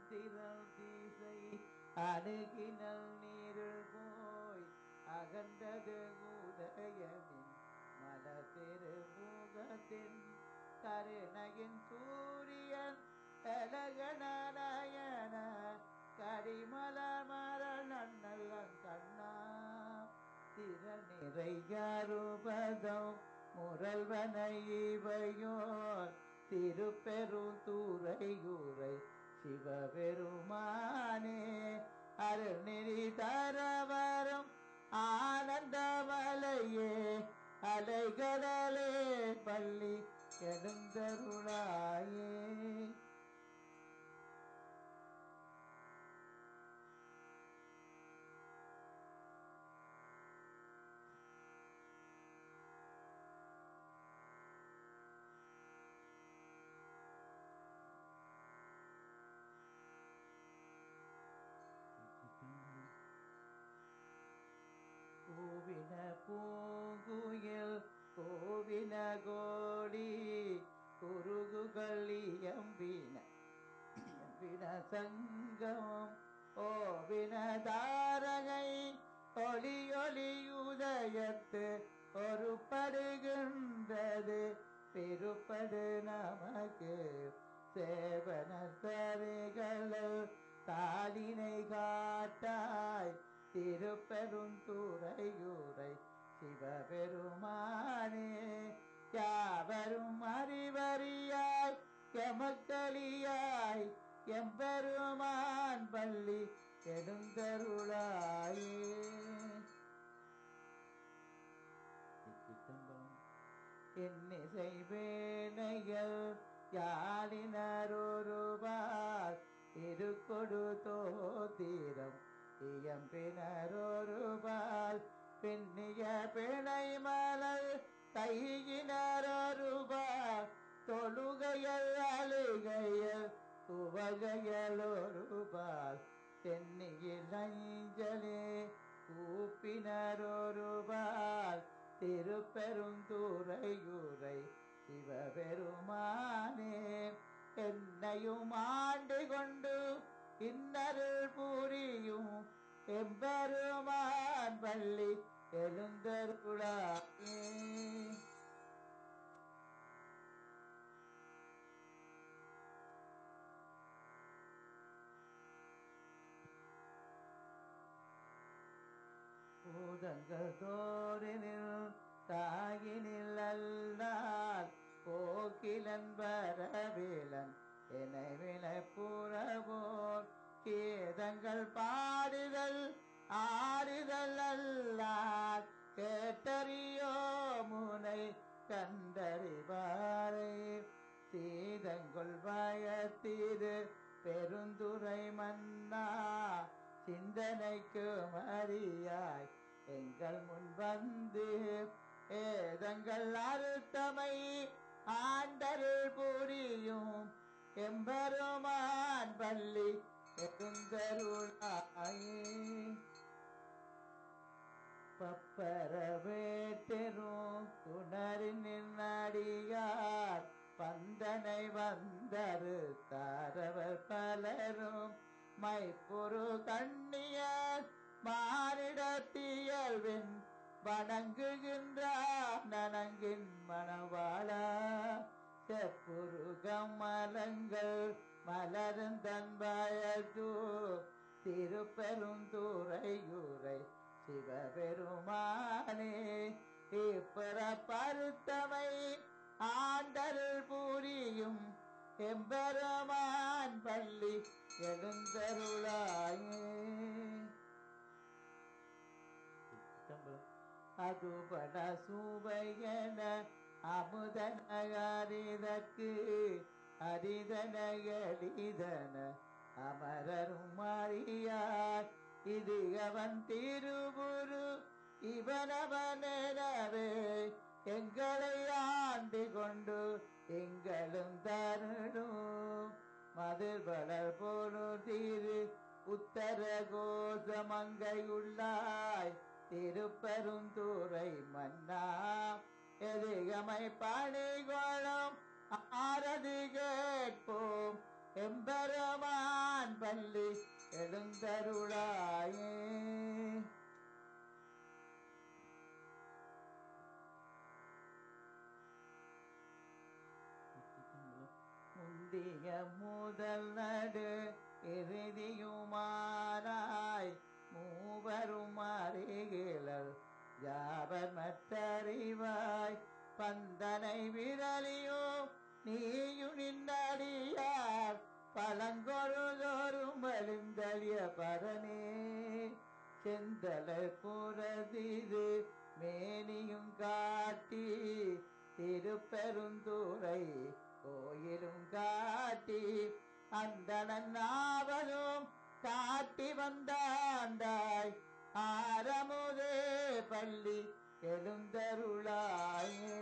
திரள் தீசை அணுகினல் நீருள் போய் அகன்றது உதயமின் மலர் திருமுகத்தின் கருணையின் சூரியன் கலகநாராயண கரிமலர் மலர் நன்னல் கண்ணா திறநிறையாருபதம் முரல்வன இவையோர் திருப்பெருந்துறையூரை சிவபெருமானே அருள்நெறி தரவரும் ஆனந்தமலையே அலைகடலே பள்ளி எழுந்தருளாயே பூவின பூங்குயில் கோவின கோடி குருகுகள் எம்பின எம்பின சங்கம் ஓவின தாரகை ஒளி ஒளி உதயத்து ஒருப்படுகின்றது பெருப்படு நமக்கு சேவன சரிகள் தாளினை காட்டாய் திருப்பெருந்துறையூரை சிவபெருமானே யாவரும் அறிவறியாய் எமக்களியாய் எம்பெருமான் பள்ளி எழுந்தருளாயே சித்தம்பலம் என்னிசை வேணைகள் யாழினரொருபார் இருக்கொடு தோத்திரம் இயம்பினரொருபால் பின்னிய பிணை மலர் கையினரொருபார் தொழுகையல் அழுகையல் துவகையல் ஒருபால் தென்னியில் அஞ்சலே கூப்பினரொருபால் திருப்பெருந்துறையூரை சிவபெருமானே என்னையும் ஆண்டு கொண்டு இன்னருள் புரியும் எம்பெருமான் பள்ளி எழுந்தருளாயே பூதங்கள் தோரினில் தாயினில் அல்லால் போக்கிலன் வரவேலன் எனவே புறவோர் கேதங்கள் பாடுதல் ஆறுதல் அல்லால் கேட்டறியோ முனை கண்டறிவாரே சீதங்கொள் பயத்தீது பெருந்துரை மன்னா சிந்தனைக்கு மறியாய் எங்கள் முன் வந்து ஏதங்கள் அறுத்தமை ஆண்டருள் புரியும் எம்பெருமான் பள்ளி எழுந்தருளாயே பப்பர வேட்டெரும் துணரின் அடியார் பந்தனை வந்தரு தாரவர் பலரும் மைப்பொரு கண்ணியர் மானிடத்தியல்வின் வணங்குகின்றார் நனங்கின் மணவாளா செப்புரு கமலங்கள் மலரும் தன்பாயது திருப்பெருந்துறையூரை சிவபெருமானே இப்பற பருத்தமை ஆண்டருள் புரியும் எம்பெருமான் பள்ளி எழுந்தருளாயே அதுபட சுவையன அமுதன அரிதற்கு அரிதன எளிதன அமரரும் அறியார் இது அவன் திருவுரு இவனவனவே எங்களை ஆண்டு கொண்டு எங்களும் தருணும் மதுர்வளர் போலு திரு உத்தர கோசமங்கை உள்ளாய் திருப்பெருந்துறை மன்னா எதிகமை பணிகோளும் ஆரதி கேட்போம் எம்பெருமான் பள்ளி எழுந்தருளாயே முந்திய முதல் நடு இறுதியுமானாய் மூவரும் அறிகிலர் யாவர் மற்றறிவாய் பந்தனை விரலியோ நீயுனின்னடியார் பழங்கொழுதோறும் வலிந்தழிய பரனே செந்தலர் புறதிது மேனியும் காட்டி திருப்பெருந்துறை கோயிலும் காட்டி அந்தணன் நாவலும் காட்டி வந்தாண்டாய் ஆரமுதே பள்ளி எழுந்தருளாயே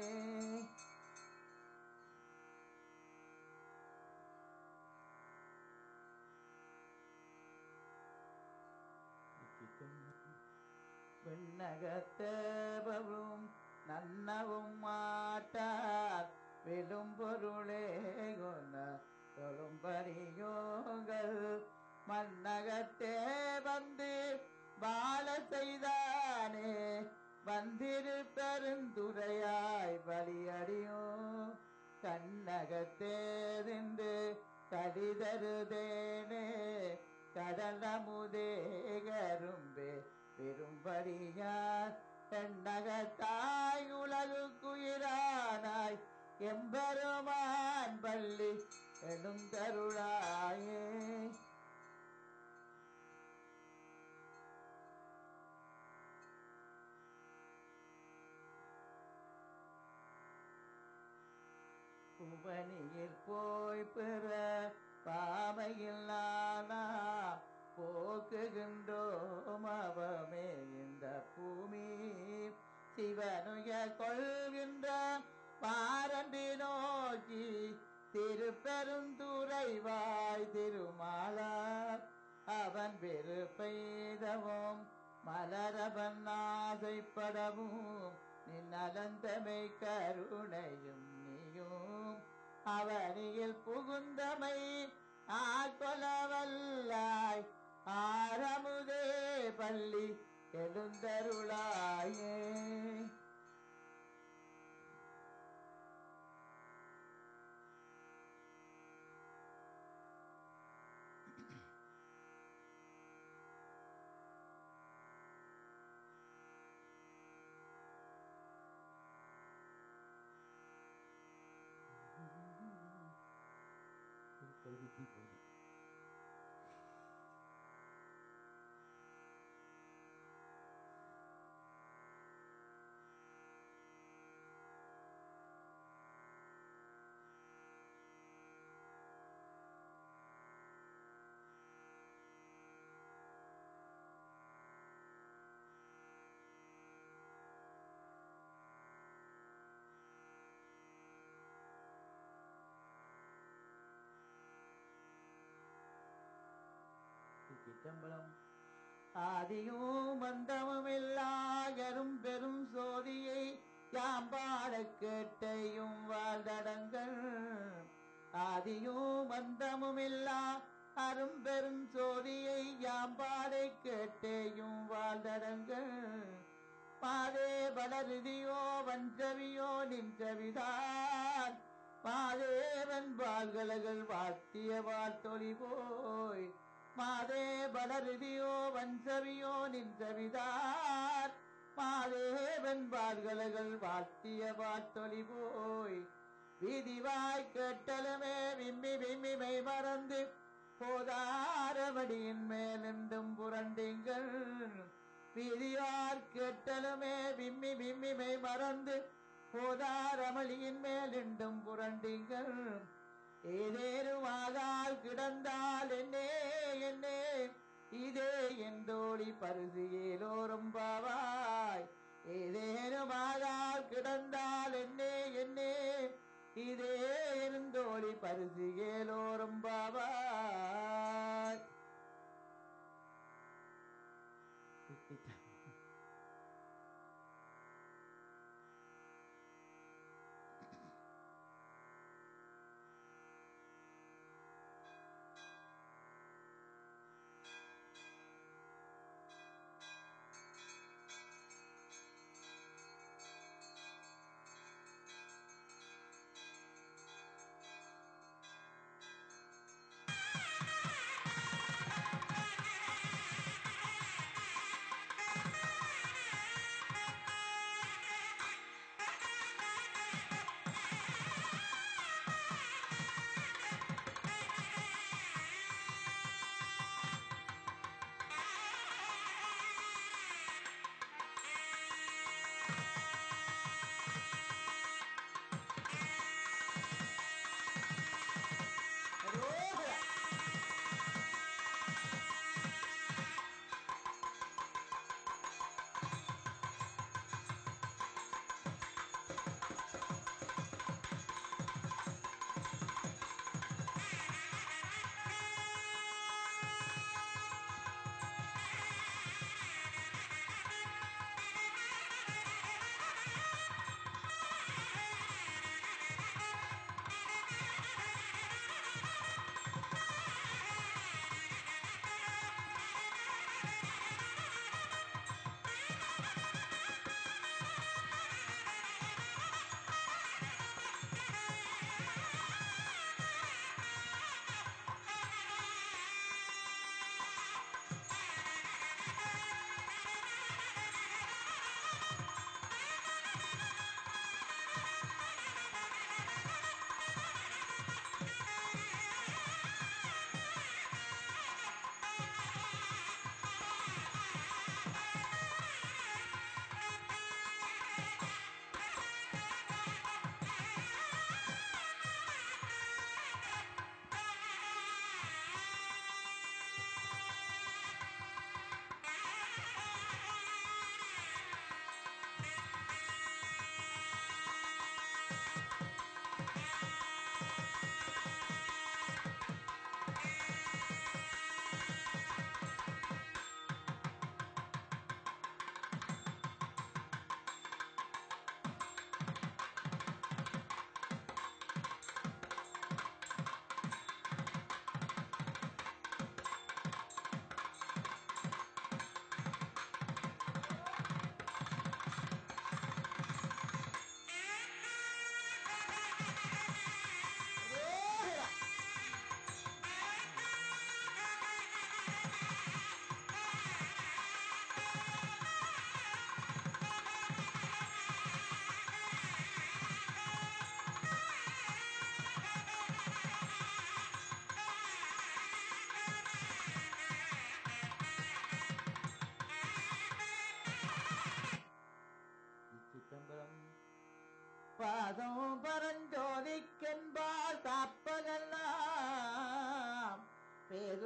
விண்ணகத்தேவரும் நன்னவும் மாட்டார் விழும் பொருளே கொண்ட தொழும்பறியோங்கள் மன்னகத்தே வந்து பால செய்தானே வந்திரு பெருந்துரையாய் பலியடியோ கண்ணகத்தேதின்று கடிதருதேனே கடலமுதே கரும்பே பெரும்படியார் பெண்ணகத்தாய் உலகுக்குயிரானாய் எம்பெருமான் பள்ளி எழுந்தருளாயே புவனியில் போய் பெற பாமையில் நானா போக்குகின்றோம் அவமே இந்த பூமி சிவனுய கொள்கின்ற பாரம்பி நோக்கி திருப்பெருந்துறைவாய் திருமாலார் அவன் வெறுப்பெய்தவும் மலரவன் ஆசைப்படவும் நின் அலந்தமை கருணையும் நீயும் அவனியில் புகுந்தமை ஆட்கொலவல்லாய் ஆரமுதே பள்ளி எழுந்தருளாயே சிற்றம்பலம் ஆதியும் பந்தமும் இல்லாயரும் பெரும் சோதியை யாம்பாட கேட்டையும் வாழ்தடங்கள் ஆதியும் பந்தமும் இல்லா அரும்பெரும் சோதியை யாம்பாடை கேட்டேயும் வாழ்தடங்கள் பாதே வளருதியோ வஞ்சவியோ நின்றவிதான் மாதேவன் வாழ்கலகள் வாழ்த்திய வாழ்த்தொழி போய் மாதே வளருதியோ வஞ்சவியோ நின்றவிதார் மாதேவன் வாழ்கலகள் வாழ்த்திய வாழ்த்தொழி போய் வீதிவாய் கேட்டலுமே விம்மி விம்மி மெய் மறந்து போதாரவடியின் மேலெண்டும் புரண்டிங்கள் வீதியார் கேட்டலுமே விம்மி விம்மி மெய் மறந்து போதாரமளியின் மேலெண்டும் புரண்டிங்கள் ஏதேனும் ஆகால் கிடந்தால் என்னே என்னே இதே எந்தோழி பரிசு ஏலோரும் பாவாய் ஏதேனும் ஆகால் கிடந்தால் என்னே என்னே இதே இருந்தோழி பரிசு ஏலோரும் பாவாய்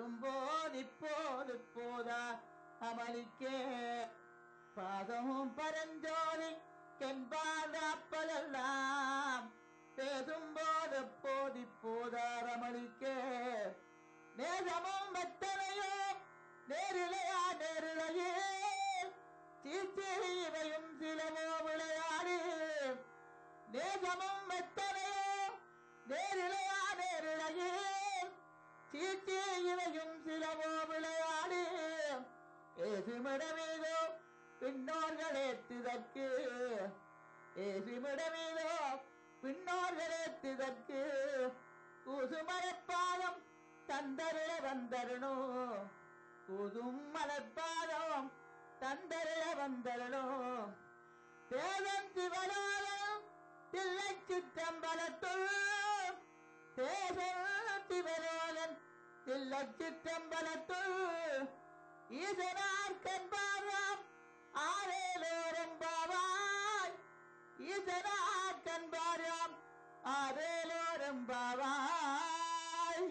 பேசும் போது இப்போது போதா அமளிக்கே பாதமும் பரஞ்சோதி கென்பாதாப்பதெல்லாம் பேசும் போது போதி போதார் அமளிக்கே நேசமும் எத்தனையோ நேரிலையா நேரிலையே சீச்சே இவையும் சிலவோ விளையாடு நேசமும் எத்தனையோ நேரிலையா நேரிலையே சீச்சே இவையும் சிலவோ விளையாடு ஏசுமிடமேதோ பின்னோர்களேத்துதற்கு ஏசுமிடமேதோ பின்னோர்களேத்துதற்கு கூசுமரப்பாதம் தந்தருள வந்தருணோ கூதும் மலர்பாதம் தந்தருள வந்தருணோ தேவன் சிவனாலும் தில்லை சிற்றம்பலத்துள் தேவன் சிவனாலன் தில்லை சிற்றம்பலத்துள் ஈசனார் கண்பாராம் ஆரேலோரம் பாவாய் ஈசனார் கண்பாராம் ஆரேலோரம் பாவாய்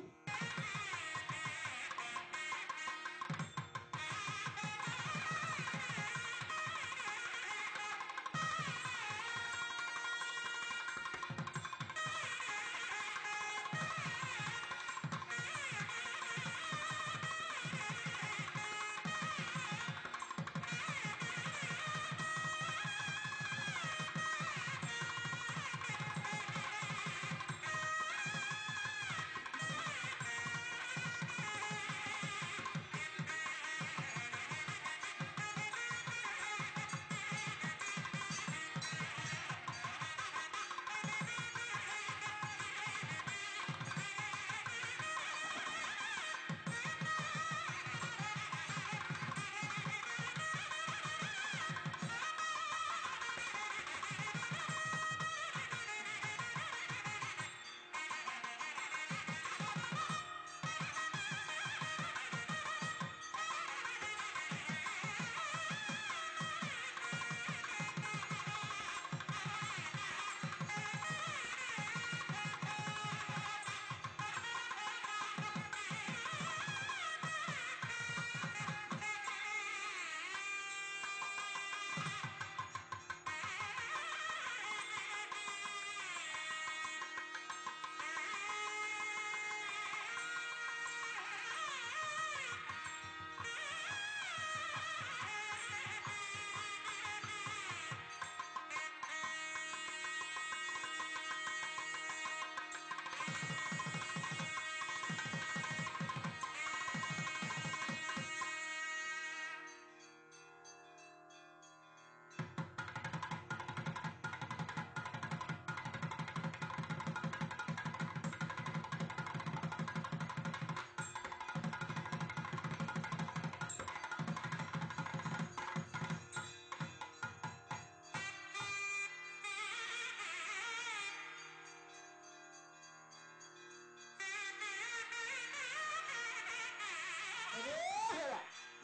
அதேதான்.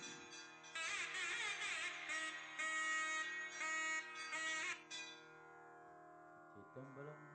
சிதம்பரம்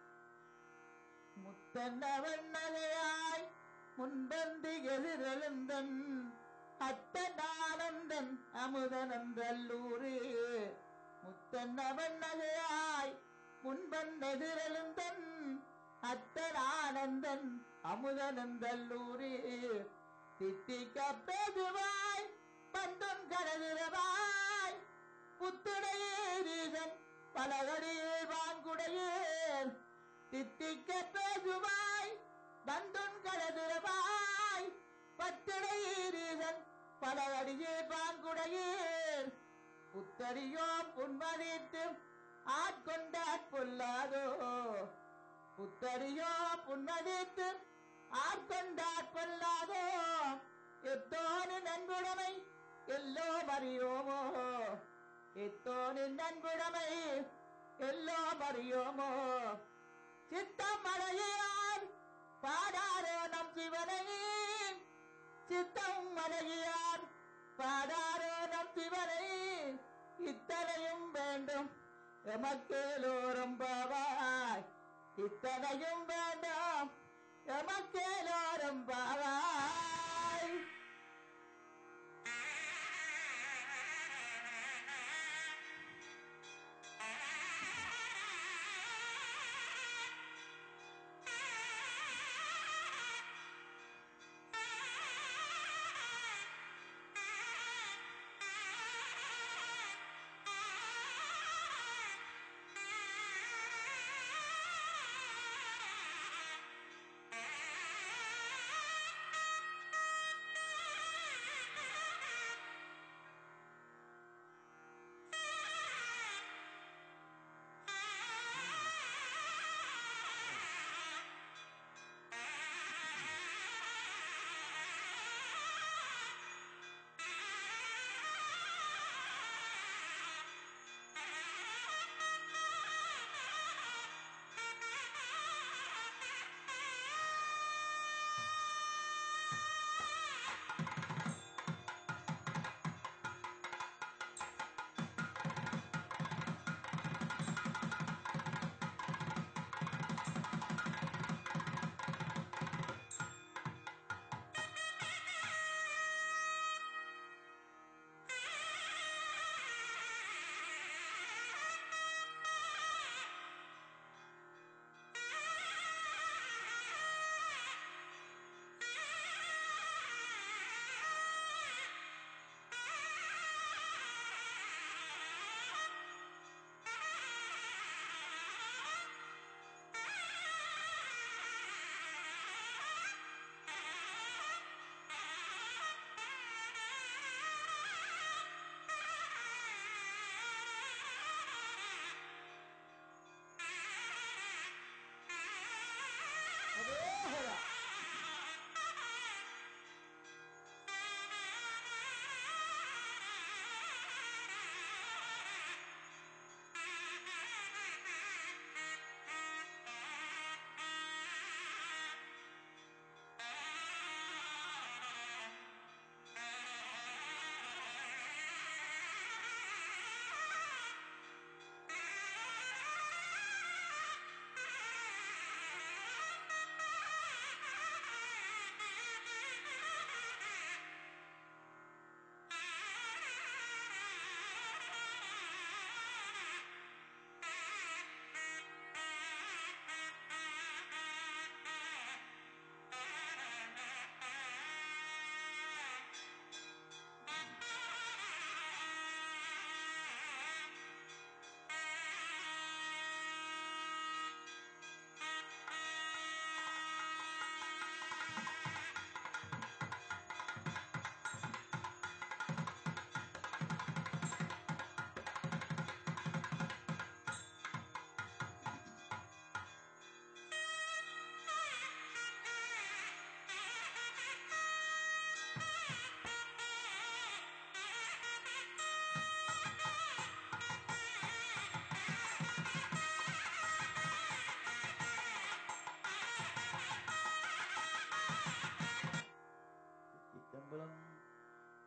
முத்தன்னவன் நகையாய் முன்பந்து எதிரெழுந்தன் அத்தனானந்தன் அமுதனந்தல்லூரே முத்தன்னவன் நகையாய் முன்பந்தெதிரெழுந்தன் அத்தனானந்தன் அமுதனந்தல்லூரே தித்திக்க பேசுவாய் பந்தும் கடலுறவாய் புத்துடையீரன் பலகடியே வாங்குடையேன் தித்திக்க பேசுவாய் பந்தும் கடலுறவாய் பத்துடையீரன் பலகடியே வாங்குடையேன் புத்தரியோ புன்மதித்து ஆட்கொண்டாற் பொல்லாதோ புத்தரியோ புன்மதித்து ஆட்கொண்டாற் பொல்லாதோ எத்தோனு நன்குடைமை எல்லோ அறியோமோ எத்தோனின் நன்குடைமை எல்லோ அறியோமோ சித்தம் மலையார் பாடாரோ நம் சிவனை சித்தம் மலையார் பாடாரோ நம் சிவனை இத்தனையும் வேண்டும் எமக்கேலோரும் பாவாய் இத்தனையும் வேண்டும் எமக்கேலோரும் பாவாய்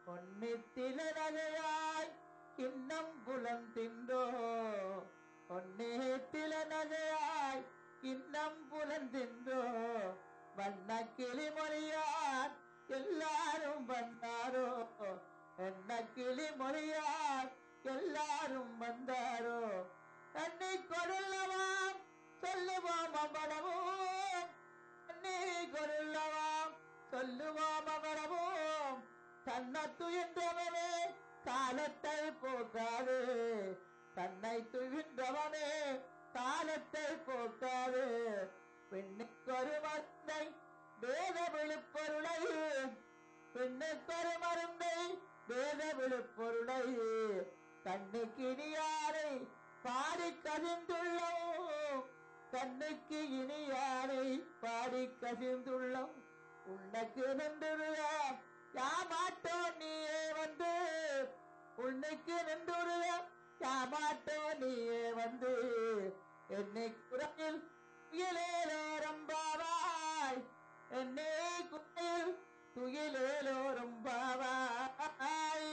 பொன்னித்தில நகையாய் இன்னம் புலந்தின்றோ பொன்னேத்தில நகையாய் இன்னம் புலந்தின்றோ வண்ண கிளிமொழியார் எல்லாரும் வந்தாரோ என்ன கிளிமொழியார் எல்லாரும் வந்தாரோ தன்னை கொள்ளவாம் சொல்லுவோம் அமரவோம் தன்னை கொள்ளவாம் சொல்லுவோம் அமரவோம் தன்னை துயின்றவனே காலத்தை போக்காது தன்னை துயின்றவனே காலத்தை போக்காது பெண்ணுக்கொரு மருந்தை வேத விழுப்பொருளை பெண்ணுக்கொரு மருந்தை வேத விழுப்பொருளை கண்ணுக்கு இனியாரை பாடி கசிந்துள்ளோம் கண்ணுக்கு இனியாரை பாடி கசிந்துள்ளோம் உனக்கு நின்றுருவ யாமாட்டோ நீயே வந்து உன்னைக்கு நின்றுருவ யாமாட்டோ நீயே வந்து என்னை குறையில் துயிலேலோரம்பாவாய் என்னை குறையில் துயிலேலோரம்பாவாய்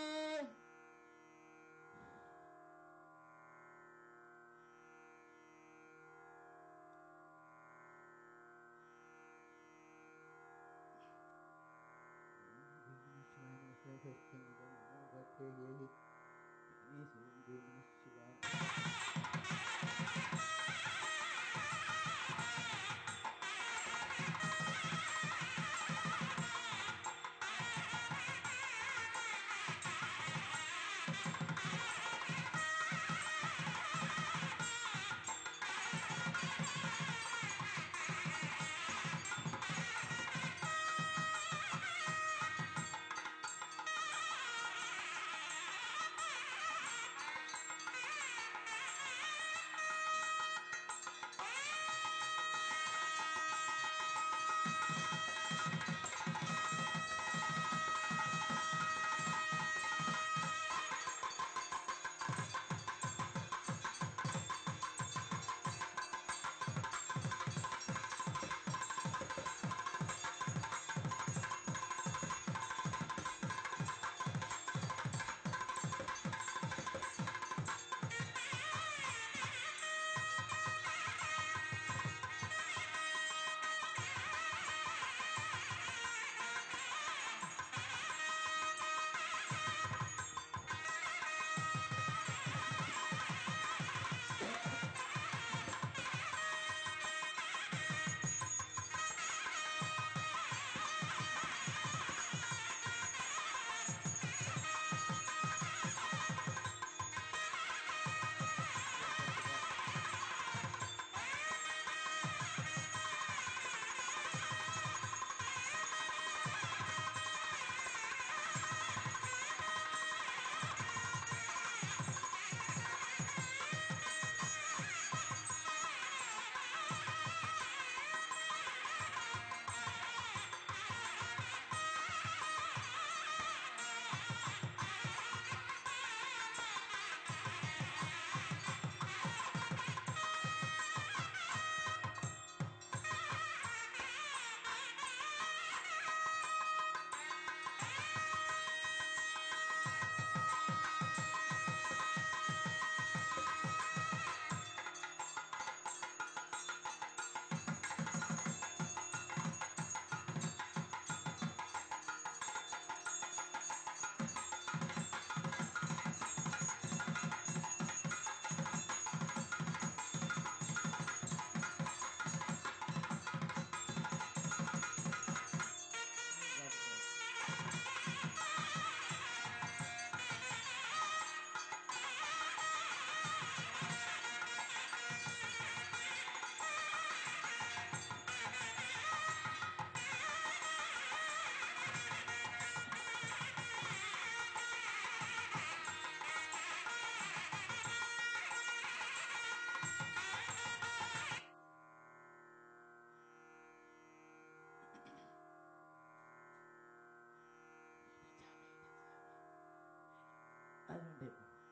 அதுண்டு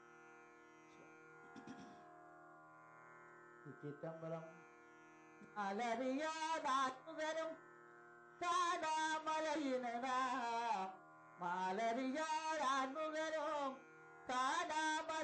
சித்தம்பரம் மலரியாதாக்குவரும் காணாமலையினா மாலரியார்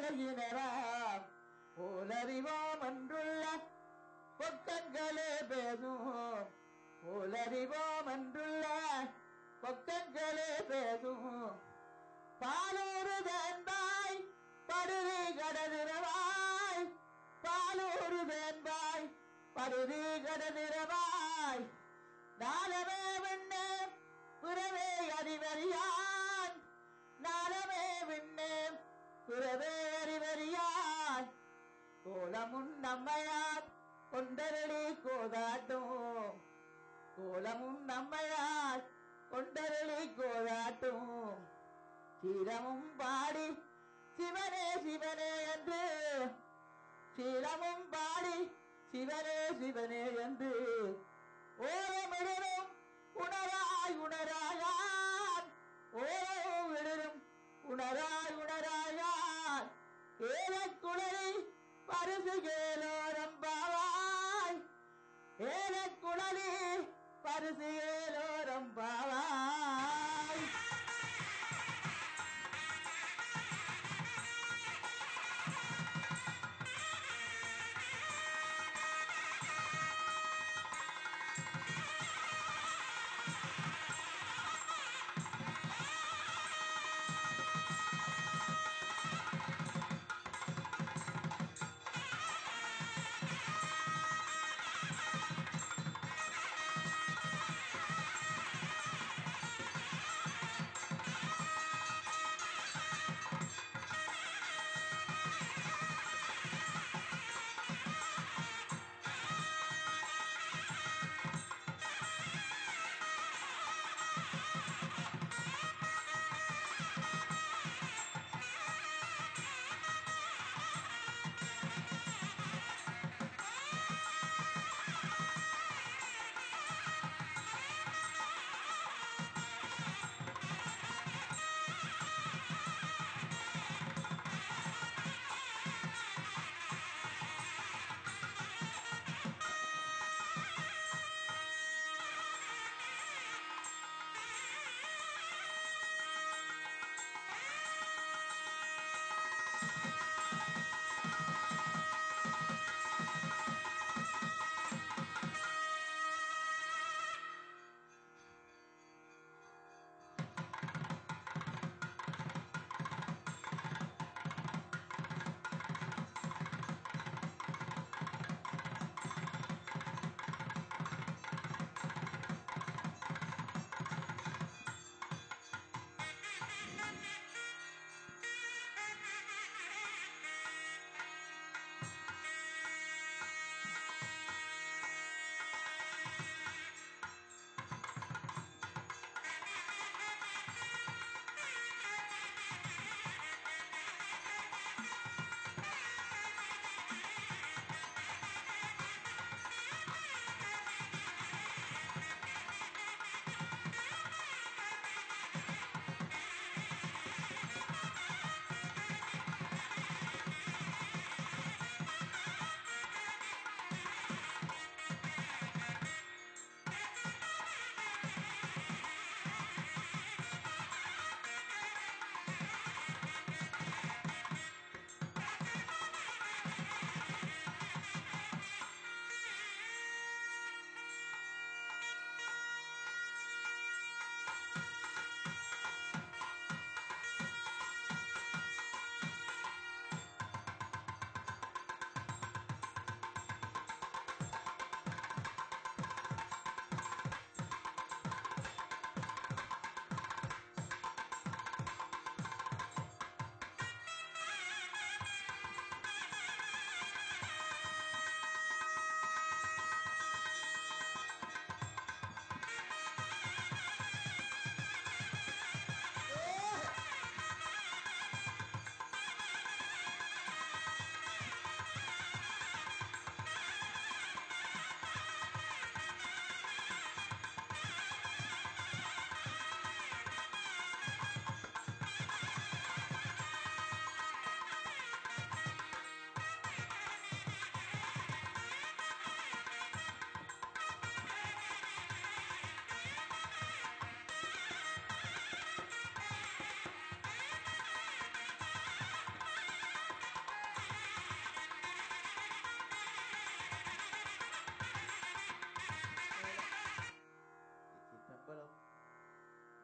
உலகினராம் போலறிவோம் என்றுள்ள பொக்கங்களே பேசும் போலறிவோம் என்றுள்ள பொக்கங்களே பேசும் பாலூரு தேன்பாய் படுதி கடதிரவாய் பாலூரு தேன்பாய் படுதி கடதிரவாய் நாளமே விண்ணே புறவே அறிவறியான் நாளமே விண்ணே புறவே அறிவறியான் கோலமுன் நம்மையார் கொண்டரளி கோதாட்டும் கோலமும் நம்மையார் கொண்டரளி கோதாட்டும் சீரமும் பாடி சிவனே சிவனே என்று சீரமும் பாடி சிவனே சிவனே என்று ஓரமிடரும் உணராய் உணராயான் ஓரமிடரும் உணராய் உணராயான் ஏலக்குழலி பரிசு கேலோரம் பாவாய் ஏலக்குழலி பரிசு கேலோரம் பாவாய்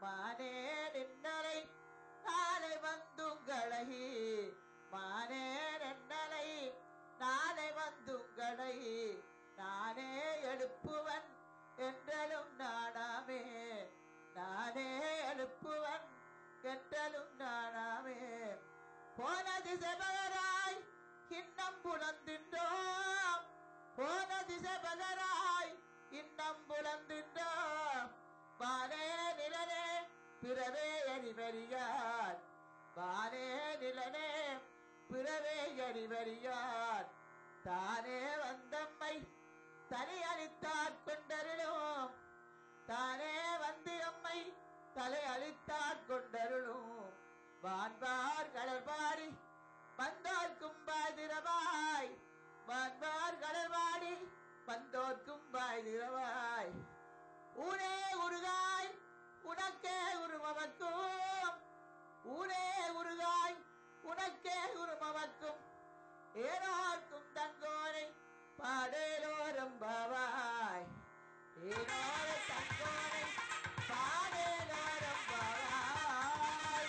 மானே நின்னலை நாளை வந்துங்களகி மானே நின்னலை நாளை வந்துங்களை நானே எழுப்புவன் என்றலும் நாடாமே நானே எழுப்புவன் என்றலும் நாடாமே போன திசைபகராய் இன்னம் புலந்தின்றோம் போன திசைபகராய் இன்னம் புலந்தின்றோம் வானே நிலனே பிறவே அறிவறியார் வானே நிலனே பிறவே அறிவறியார் தானே வந்தம்மை தனி அளித்தாற் கொண்டருளும் தானே வந்து அம்மை தலை அளித்தாற் கொண்டருளும் வான்பார் கடற்பாடி வந்தோர்க்கும் பாதிரவாய் வான்பார் கடற்பாடி வந்தோர்க்கும் பாய்திரவாய் ஊனே உருகாய் உனக்கே உருமவக்கும் ஊனே உருகாய் உனக்கே உருமவக்கும் ஏனோர்க்கும் தங்கோனை பாடேலோரம் பாவாய் ஏனோர தங்கோனை பாடேலோரம் பாவாய்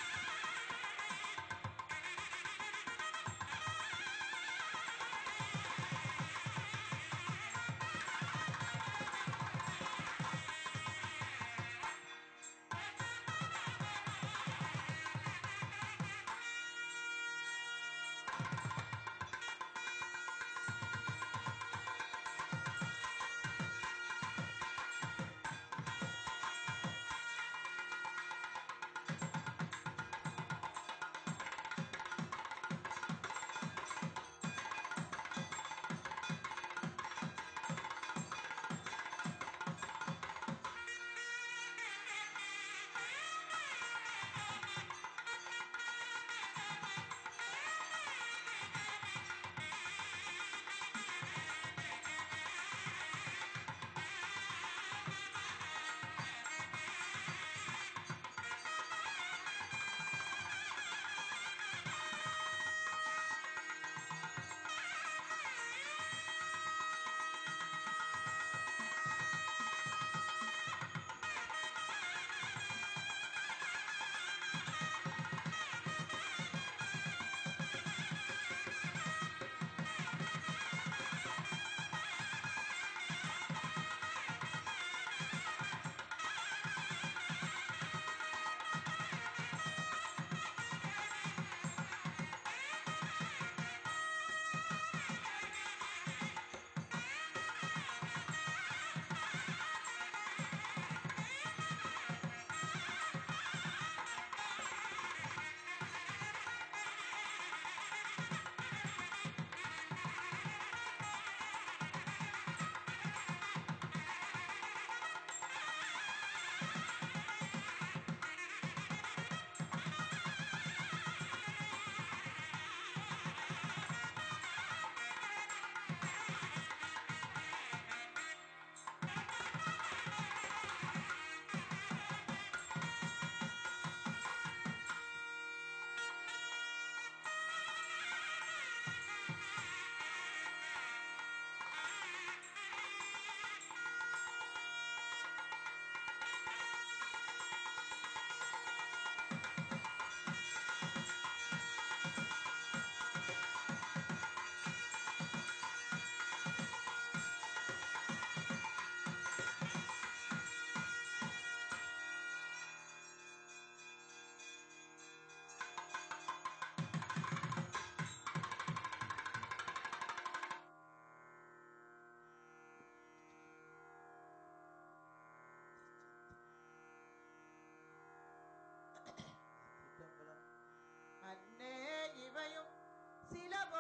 அன்னே இவையும் சிலபோ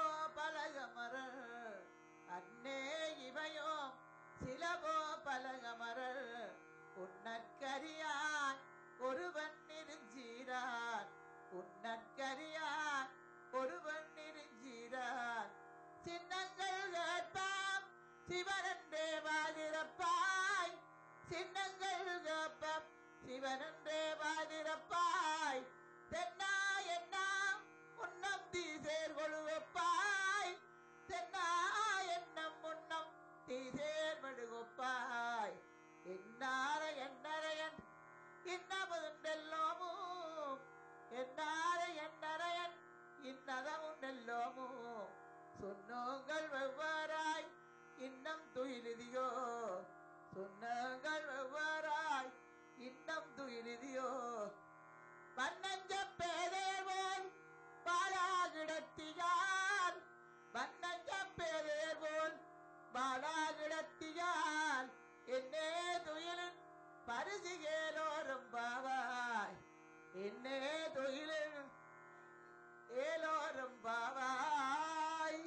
பலகமரர் அன்னே இவையும் சிலபோ பலகமரர் உன்னற்கரியான் ஒருவன் நெருஞ்சீரான் உன்னற்கரியான் ஒருவன் நெருஞ்சீரான் சின்னங்கள் கேட்பாம் சிவனன்றே வாதிரப்பாய் சின்னங்கள் கேட்பாம் சிவனன்றே வாதிரப்பாய் தென்னா என்ன முன்னம் தீசேர் கொழுவப்பாய் தென்னா என்னம் முன்னம் தீசேர் மடுகொப்பாய் என்னார என்னரையன் இன்னமோ சொன்னோங்கள் வெவ்வாறாய் இன்னம் துயிலுதியோ சொன்னங்கள் வெவ்வாறாய் இன்னம் துயிலுதியோ வண்ணஞ்ச பேதேவோன் பாலாகிடத்தியால் வண்ணஞ்ச பேதேவோன் பாலாகிடத்தியால் என்னே துயிலின் பரிசுகேலோரும் பாவாய் என்னே துயிலின் ஏலோரும் பாவாய்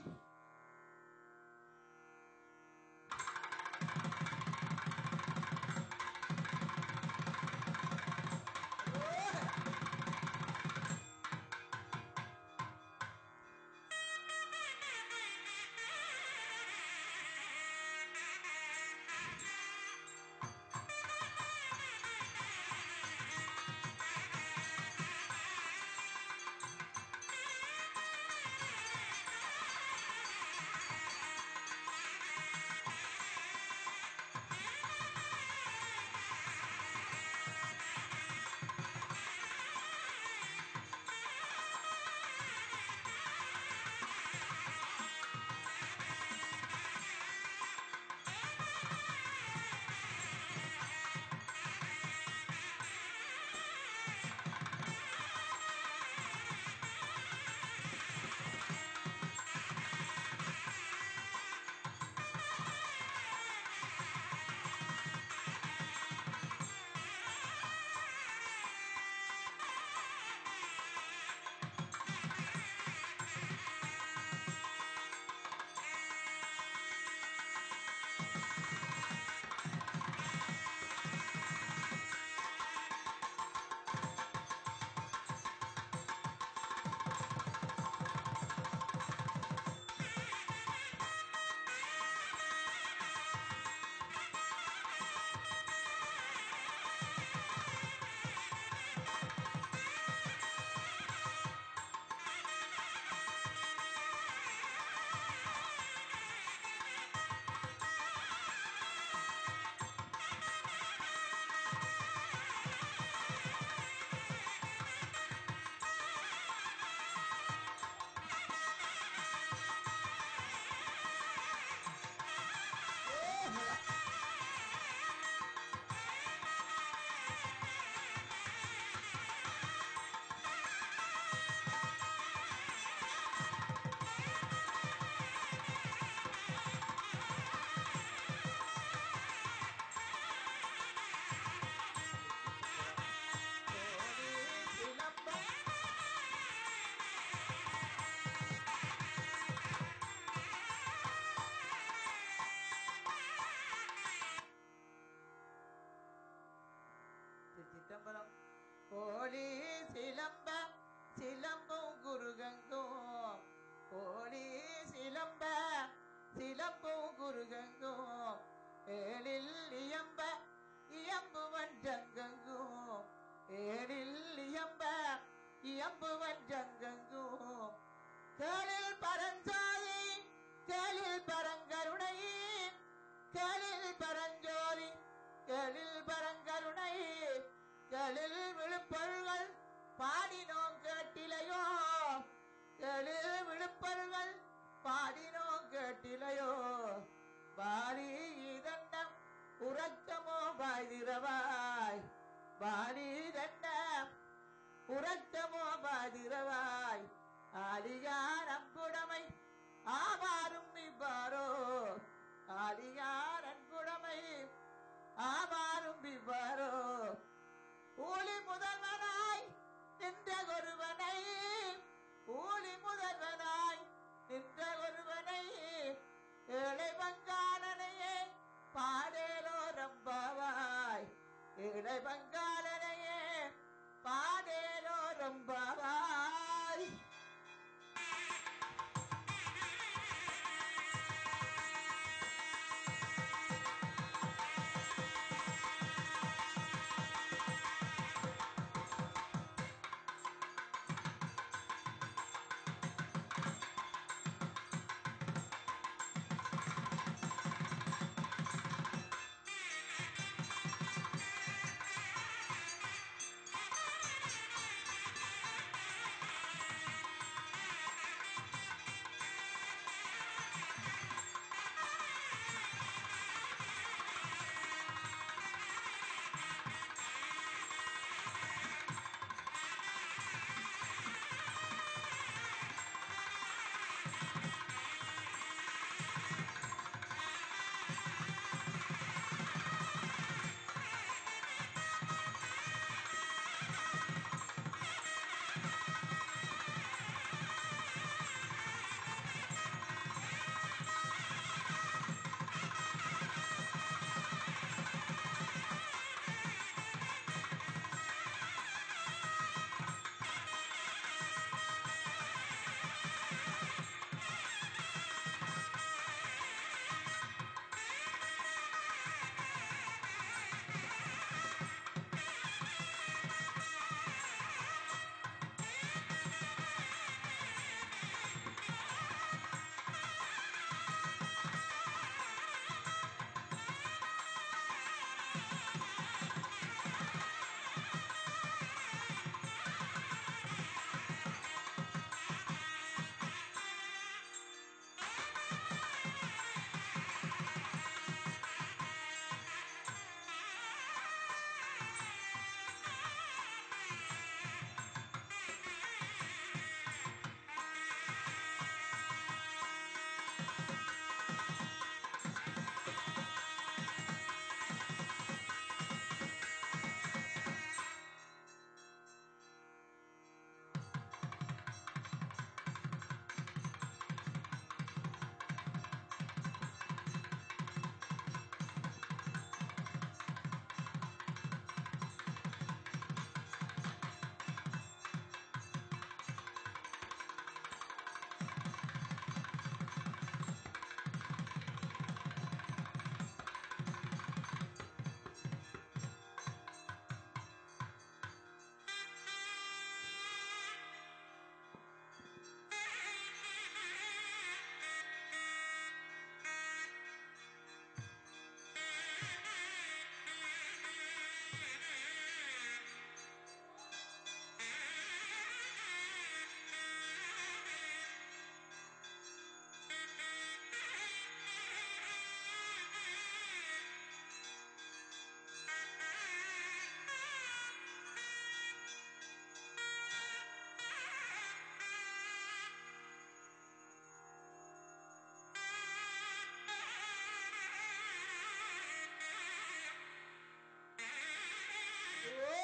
திருச்சிட்டம்பலம் கோழி சிலம்ப சிலம்பும் குருகங்கும் கோழி சிலம்ப சிலம்பும் குருகங்கும் ஏழில் இயம்ப இயம்புவன் ஜங்கங்கும் ஏழில் இயம்ப இயம்புவன் ஜங்கங்கும் கேளில் பரஞ்சாதி கேளில் பரங்கருணை கேளில் பரஞ்சோதி கேளில் பரங்கருணை கேளில் விழுப்பொருள்கள் பாடினோம் கேட்டிலையோ கேளில் விழுப்பொருள்கள் பாடினோம் கேட்டிலையோ பாரி இதண்டம் உறக்கமோ பாய்திரவாய் பாரி தண்டம் உறக்கமோ பாதிரவாய் ஆலியார் அன்புடைமை ஆவாரும் இவ்வாறோ ஆலியார் அன்புடைமை ஆவாரும் இவ்வாறோ ஊழி முதல்வனாய் நின்ற ஒருவனை ஊழி முதல்வனாய் நின்ற ஒருவனை ஏழை பங்காளனையே பாடேலோ ரம்பாவாய் ஏழை பங்காளனையே பாடேலோ ரம்பாவாய் ஆ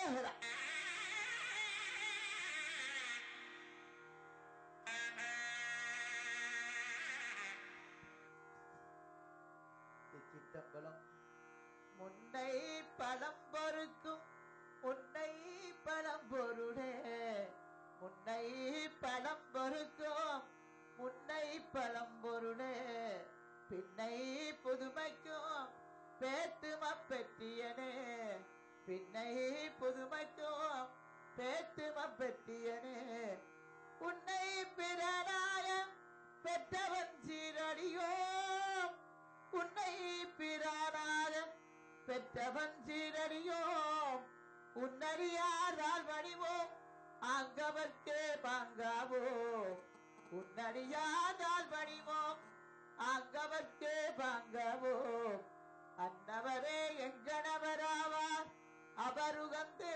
சிற்றம்பலம் முன்னை பழம் பொறுக்கும் முன்னை பழம் பொருளே முன்னை பழம் பொறுக்கும் முன்னை பழம் பொருளே பின்னை புதுமைக்கும் பேத்தும பெற்றியனே பின்னை புதுமைக்கும் பேத்தும பெற்றியனே உன்னை பிறனாயம் பெற்றவன் சீரடியோ உன்னை பிறானாயம் பெற்றவன் சீரடியோ உன்னடியாரால் வடிவோம் அங்கவர்க்கே பாங்காவோ உன்னடியாரால் வடிவோம் அங்கவர்க்கே பாங்காவோ அன்னவரே எங்கனவராவார் அவருகந்து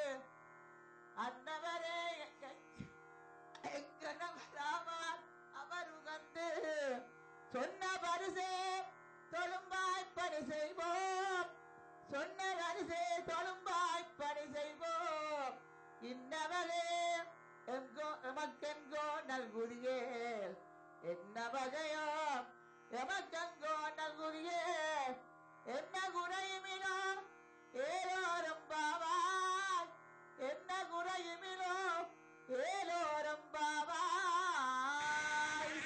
அன்னவரே எங்க- எங்கனவராவார் அவருகந்து சொன்ன பரிசே தொழும்பாய் பணி செய்வோம் சொன்ன பரிசே தொழும்பாய் பணி செய்வோம் இன்னவரே எங்கோ எமக்கெங்கோ நல்குதியே என்ன வகையோ எமக்கெங்கோ நல்குதியே என்ன குறையுமினோ ஏலோரம் பாவாய் என்ன குறையுமினோ ஏலோரம் பாவாய்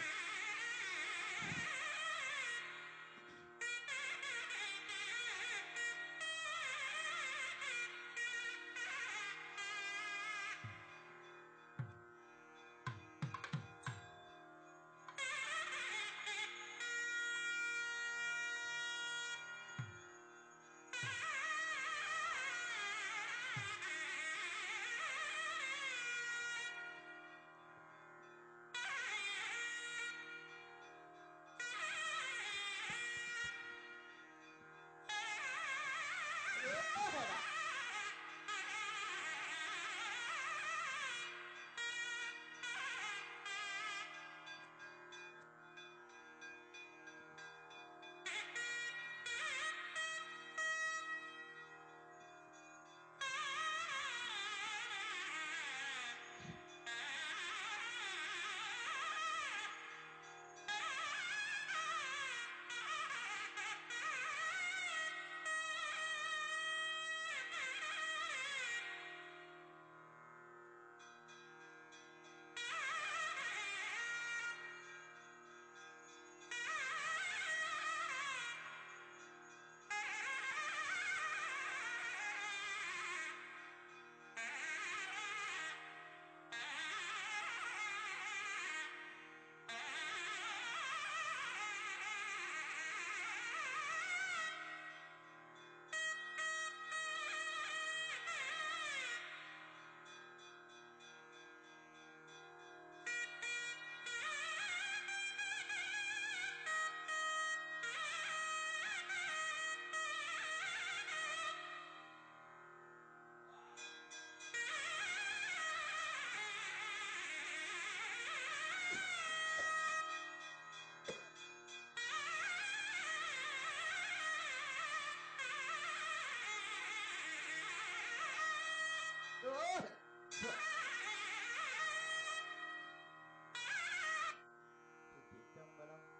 சிற்றம்பலம்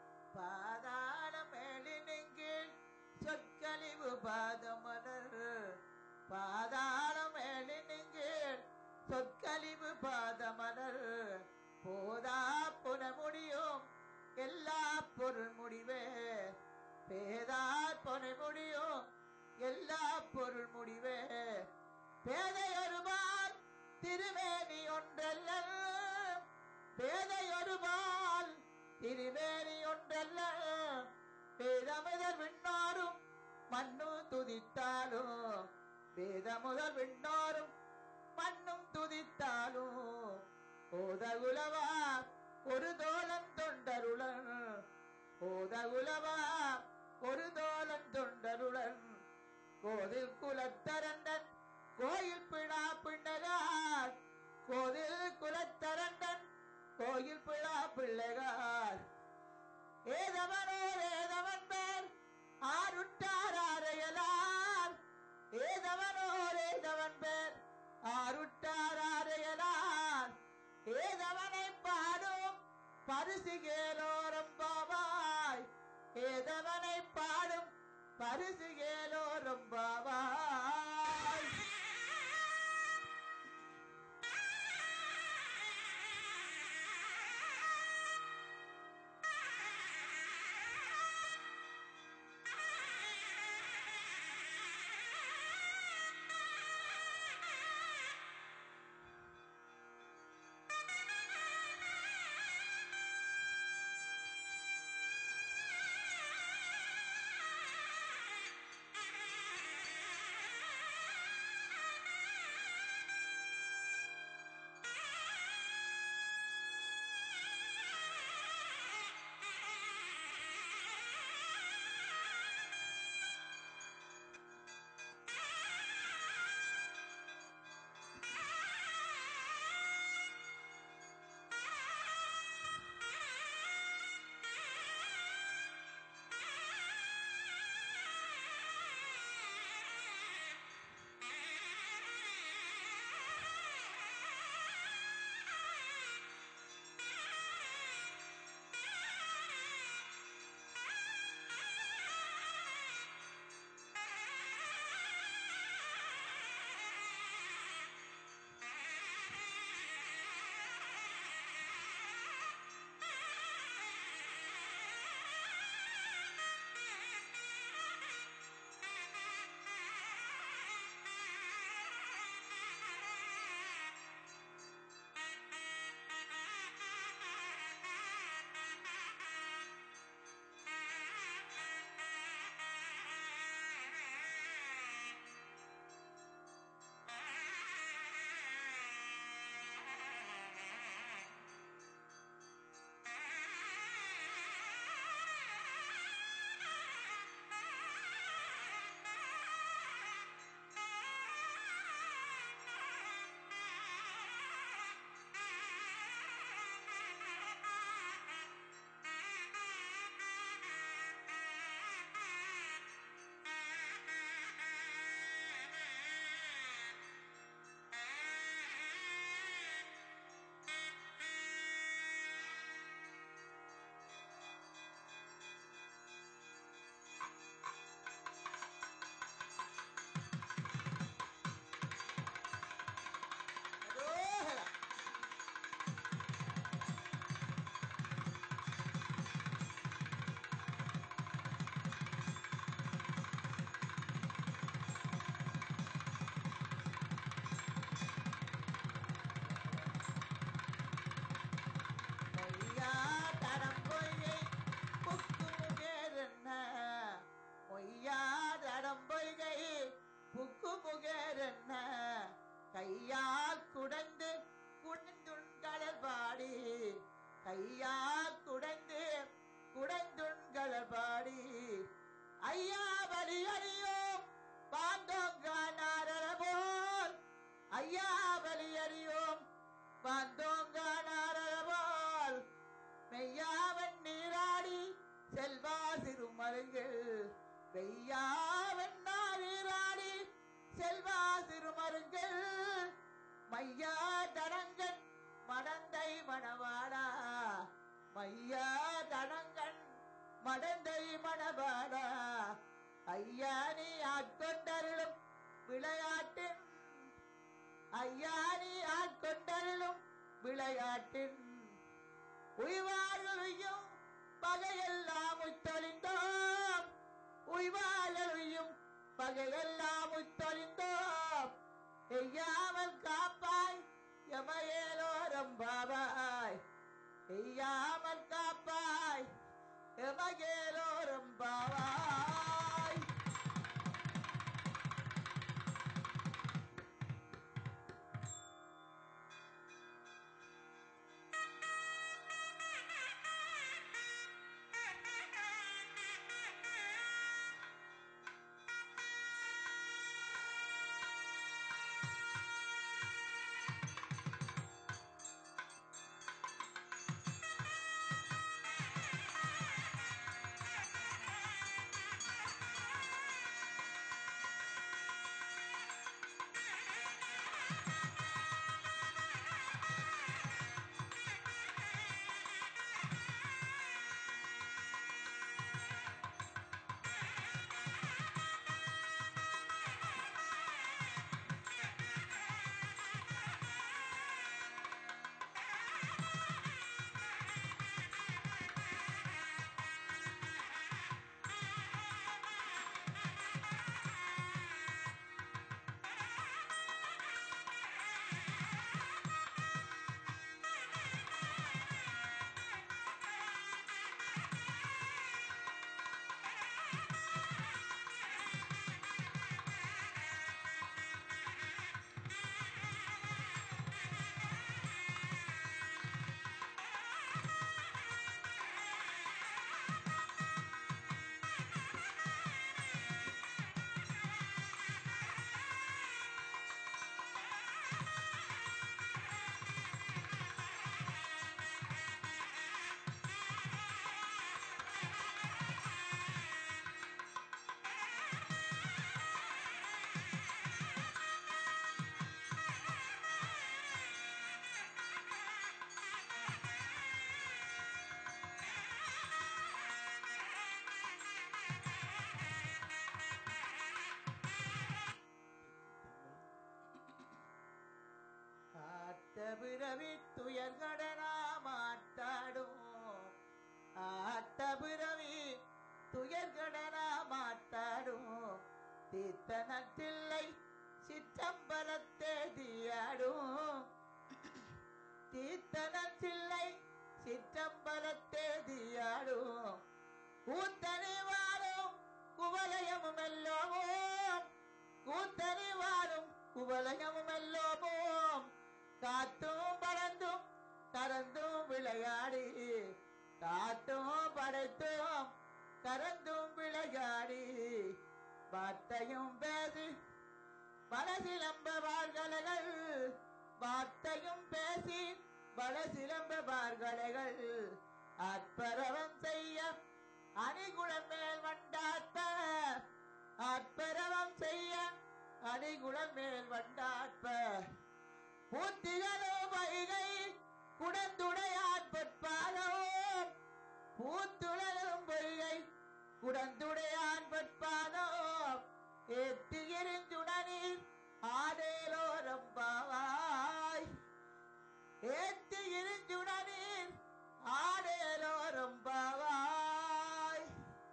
பாதாளம் மேலினெங்கில் சொற்கழிவு பாதமலர் பாதாளம் மேலினெங்கில் சொற்கழிவு பாதமலர் போதா புன முடியும் எல்லா பொருள் முடிவே பேதார் பொன முடியும் எல்லா பொருள் முடிவே பேதையொருபால் திருமேனி ஒன்றல்ல பேதையொருபால் திருமேனி ஒன்றல்ல வேதமுதல் விண்ணோரும் மண்ணு துதித்தாலும் வேதமுதல் விண்ணோரும் மண்ணும் துதித்தாலும் ஓதகுலவா ஒரு தோழன் தொண்டருளன் ஓதகுலவா ஒரு தோழன் தொண்டருளன் கோதில் குலத்தரண்டன் கோயில் பிழா பின்னகார் கோதில் குலத்தரண்டன் கோயில் பிழா பிள்ளைகார் ஏதவனோ ஏதவன் பேர் ஆருட்டார் ஆரையலார் ஏதவனோ ஏதவன் பேர் ஆருட்டாரையலார் ஏதவனை பாடும் பரிசுகேலோரம் பாவாய் ஏதவனை பாடும் பரிசுகேலோரம் பாவாய் அரோகரா. மொய்யா தடம்பொய்கை புக்கு முகேரென்ன மொய்யா தடம்பொய்கை புக்கு முகேரென்ன கையால் குடைந்து குடைந்துண்களர் பாடி கையால் குடைந்து குடைந்துண்களர் பாடி ஐயா பலி அறியோம் பாந்தோங்கானாரர போல் ஐயா பலி அறியோம் பாந்தோங்கானாரபோல் மெய்யாவன் நீராடி செல்வா சிறுமருங்கள் மெய்யாவன் நீராடி செல்வா சிறுமருங்கள் மையா தடங்கன் மடந்தை மணவாடா மையா தடங்கன் மடந்தை மணவாடா ஐயா நீ ஆட்கொண்டருளும் விளையாட்டின் ஐயா நீ ஆட்கொண்டருளும் விளையாட்டின் உய்வாழொழியும் பகையெல்லாம் உத்தொழிந்தோம் உய்வாழொழியும் பகையெல்லாம் உத்தொழிந்தோம் எய்யாமல் காப்பாய் எமையேலோரம் பாவாய் எய்யாமல் காப்பாய் எமையேலோரம் பாவாய் Thank பிறவி துயர்கடனா மாட்டாடும் ஆட்ட பிறவி துயர்கடனா மாட்டாடும் தீர்த்தனத்தில்லை சிற்றம்பலத்தே தீயாடும் தீர்த்தனத்தில்லை சிற்றம்பலத்தே தீயாடும் கூத்தனை வாழும் குவலயமும் எல்லோமும் கூத்தனை வாழும் குவலயமும் எல்லோமும் காத்தும் பறந்தும் கறந்தும் விளையாடி காத்தும் படைத்தும் கறந்தும் விளையாடி வார்த்தையும் பேசி வளசிலம்ப வாழ்கலைகள் வார்த்தையும் பேசி வளசிலம்ப வாழ்கலைகள் அற்பரவம் செய்ய அணிகுளம் மேல் வண்டாற்ப அற்பரவம் செய்ய அணிகுளம் மேல் வண்டாற்ப பூத்திகளோ வைகை குடந்துடையார் பொற்பாதோ பூத்துளரும் பொய்கை குடந்துடையான் பொற்பாதோ ஏத்தி எரிஞ்சுடனில் ஆடேலோரம் பாவாய் ஏத்தி எரிஞ்சுடனில் ஆடேலோரம் பாவாய்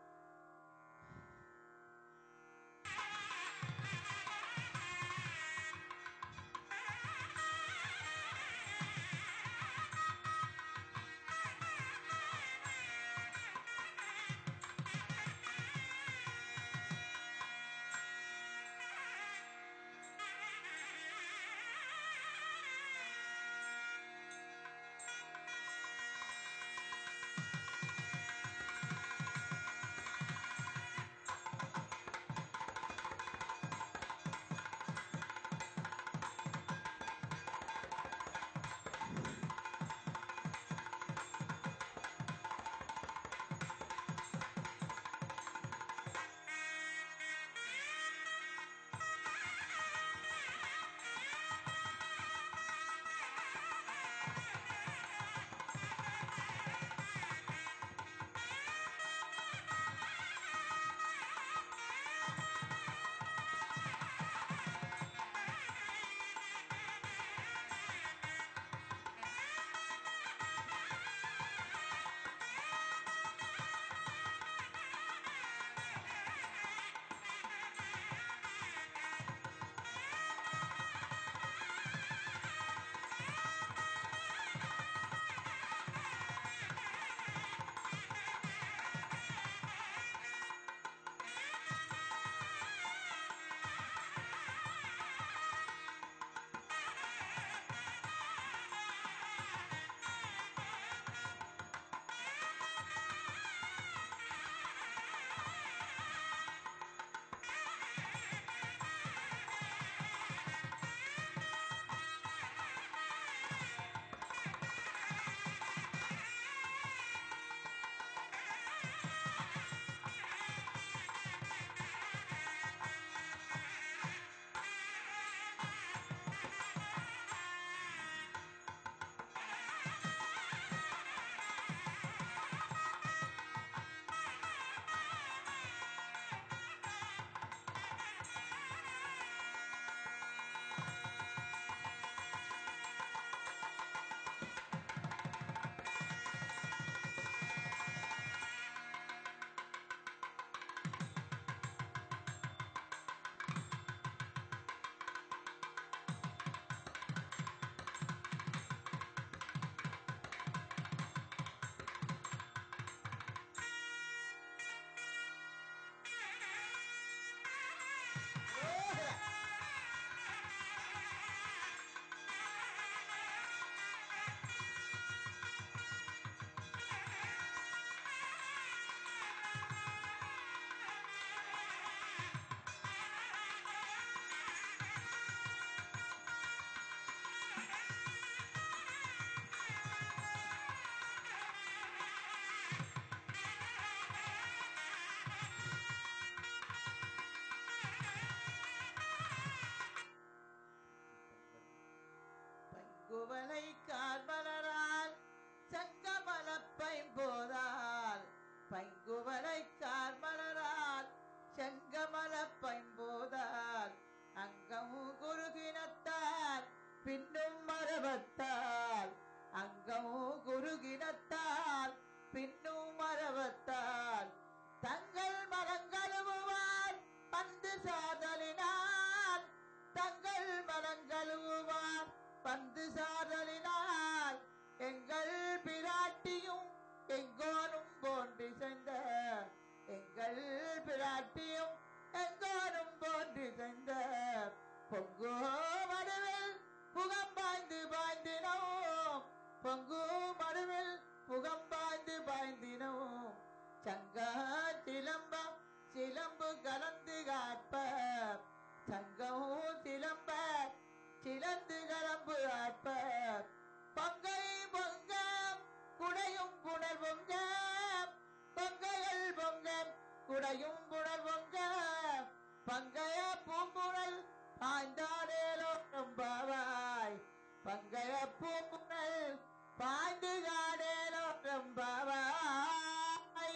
குவளை கார்மலரால் செங்கமலப்பை போதால் பைங்குவளை கார்மலரால் செங்கமலப்பை போதால் அங்கமு குருகினத்தார் பின்னும் மரபத்தார் புழையும் புழல் பொங்க பங்கைய பூம்புழல் பாய்ந்தாடேலோ ரொம்பவாய் பங்கைய பூம்புழல் பாய்ந்து காடேலோ ரொம்பவாய்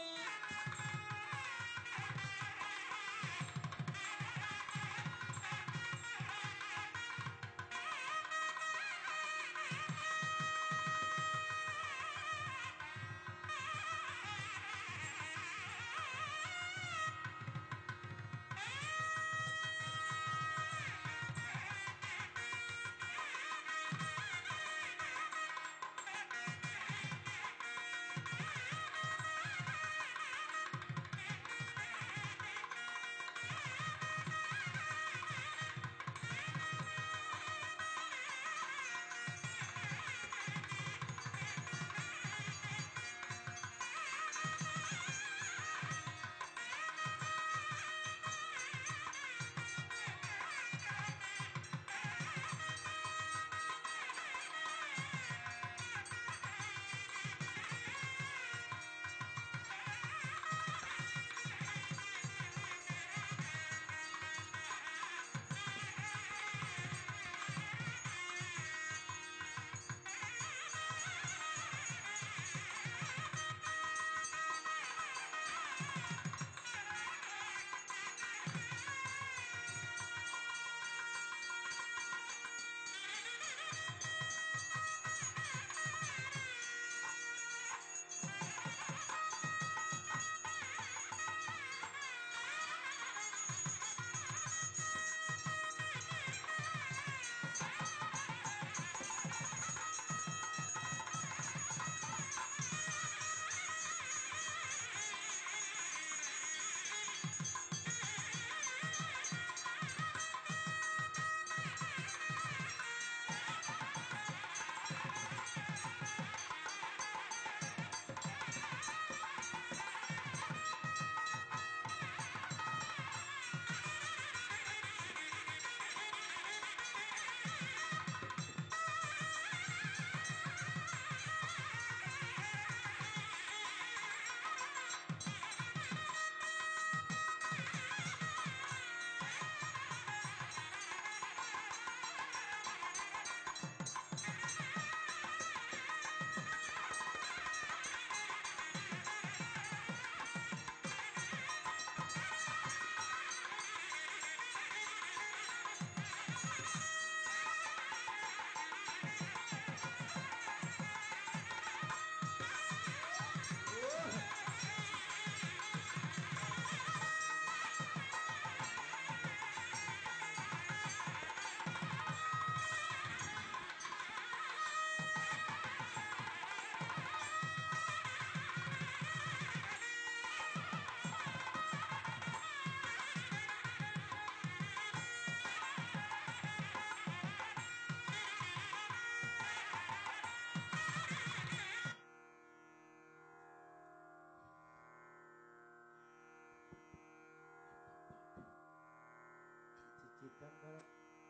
சிதம்பரம்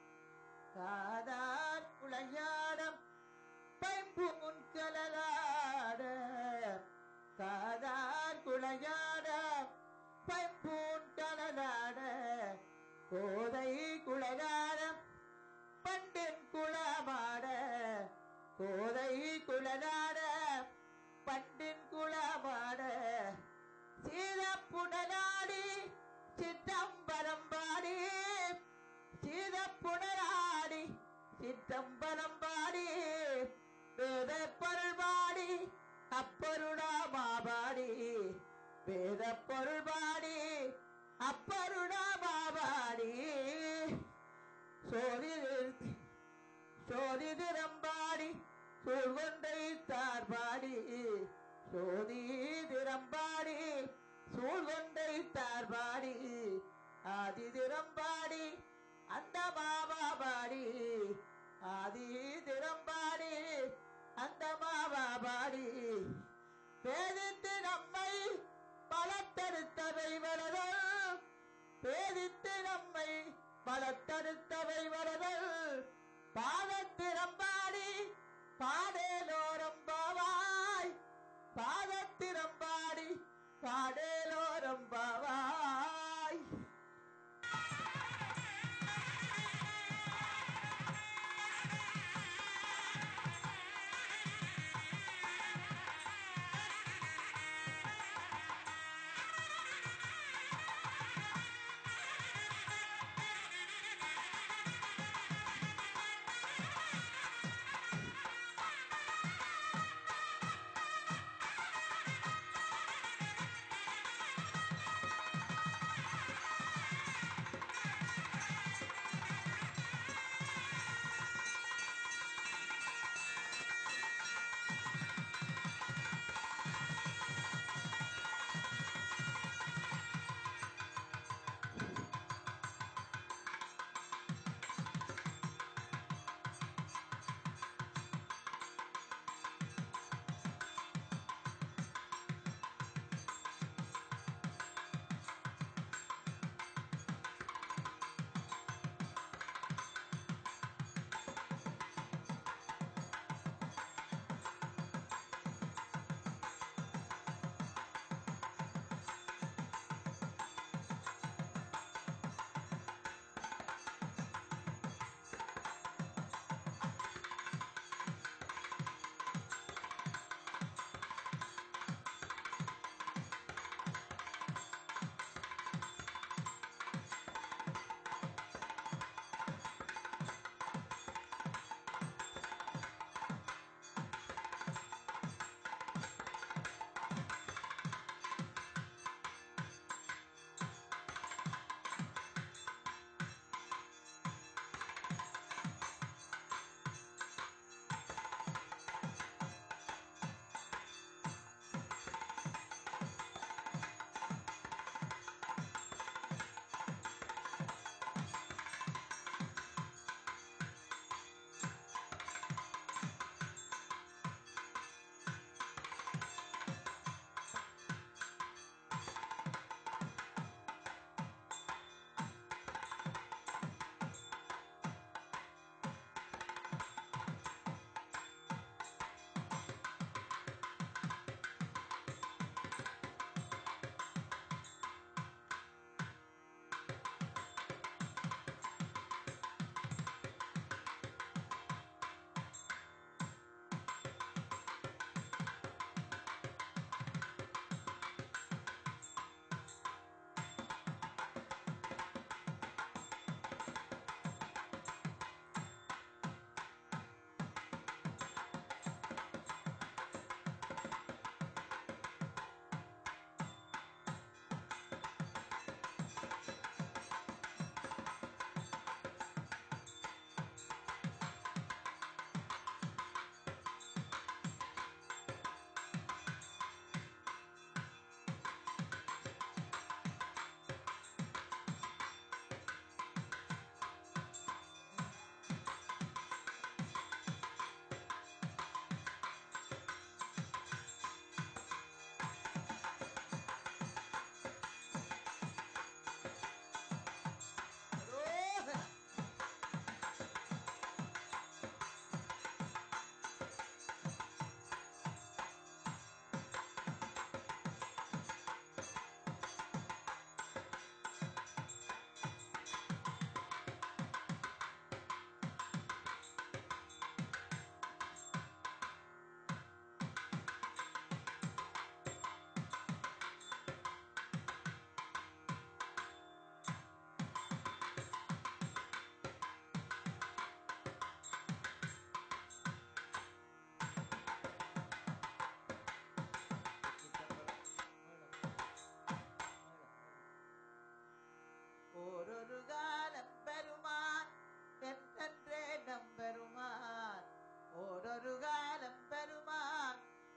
காதார் குளையாடம் பைம்பூன் கலலாட காதார் குளையாட பைம்பூன் கலலாட கோதை குளகாட பண்டின் குளமாட கோதை குளநாட பண்டின் குளமாட சீதப்புடனாடி சித்தம்பரம் பாடி சீதப்புடனாடி சித்தம்பரம் பாடி வேத பொருள் பாடி அப்பருடா மாபாடி வேத பொருள் பாடி அப்பருடா மாபாடி சோதி சோதி திறம்பாடி சூழ்கொண்டை தார்பாடி சோதி திறம்பாடி சூழ்கொண்டை தார்பாடி ஆதி திறம்பாடி அந்த மாபாடி ஆதி திறம்பாடி அந்த மாபாடி பேதித்து நம்மை பலத்தடுத்தவை வளரும் பேதித்து நம்மை பலத்தடுத்தவை வரதல் பாதத்திரம்பாடி பாடேலோரம் பாவாய் பாதத்திரம்பாடி பாடேலோரம் பாவாய்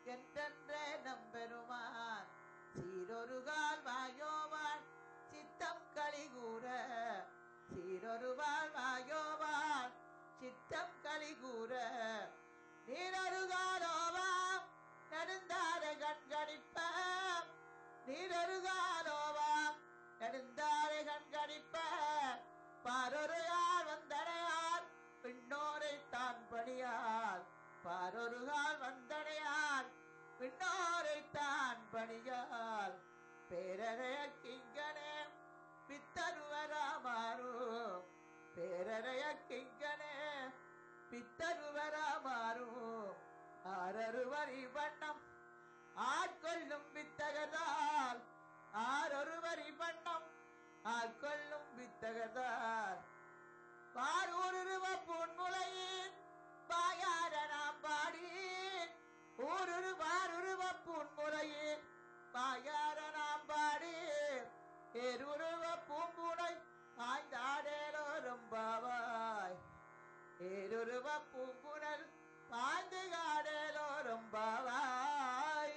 என்றென்ற நம்பெருமான் சீரொருகால் வாயோவான் சித்தம் கலிகூற சீரொருவாள் வாயோவான் சித்தம் கலிகூற நீரருகாலோவாம் நெடுந்தார கண்கணிப்ப நீரருகாலோவாம் நெடுந்தார கண்கணிப்ப பாரொருகால் வந்தடையார் பின்னோரை தான் பணியார் பாரொருகால் வந்தடையார் பின்னோரை தான் பணியார் பேரறைய கிங்கனே பித்தருவராமாறு பேரறைய கிங்கனே பித்தருவராமாறு ஆரருவரி வண்ணம் ஆட்கொள்ளும் வித்தகதால் ஆரொருவரி வண்ணம் ஆட்கொள்ளும் வித்தகதால் பாரூருருவ பூன்முளையின் பாயார நாம் பாடி ஊருரு பாருருவ பூன்முளையின் பாயார நாம் பாடி ஏருருவ பூம்புனை ஆய்ந்தாடேலோ ரொம்பாவாய் ஏருருவ பூம்புணல் பாய்ந்து காடேலோ ரொம்பாவாய்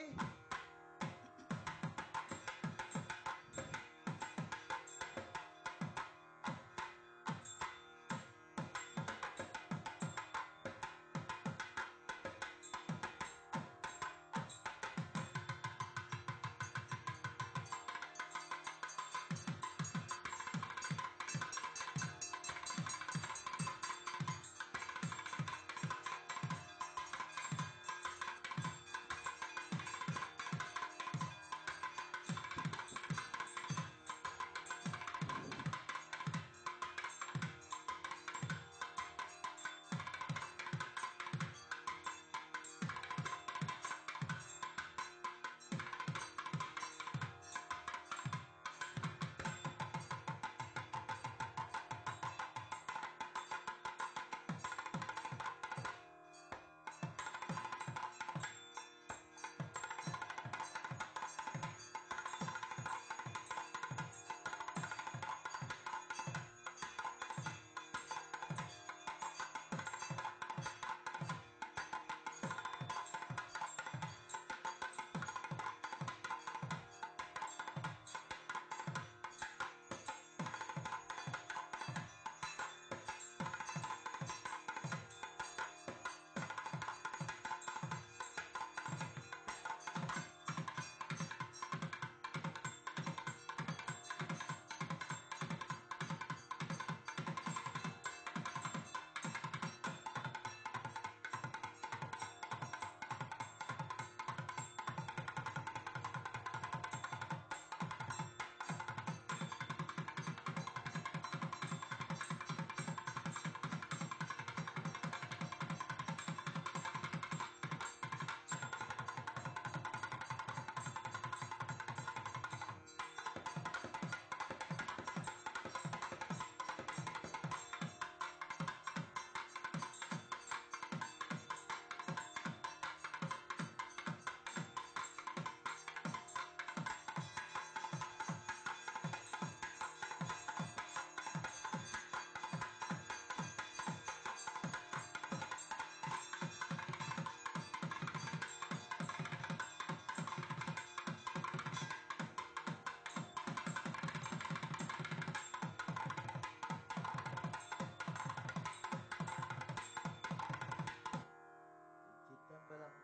சித்தம்பலம்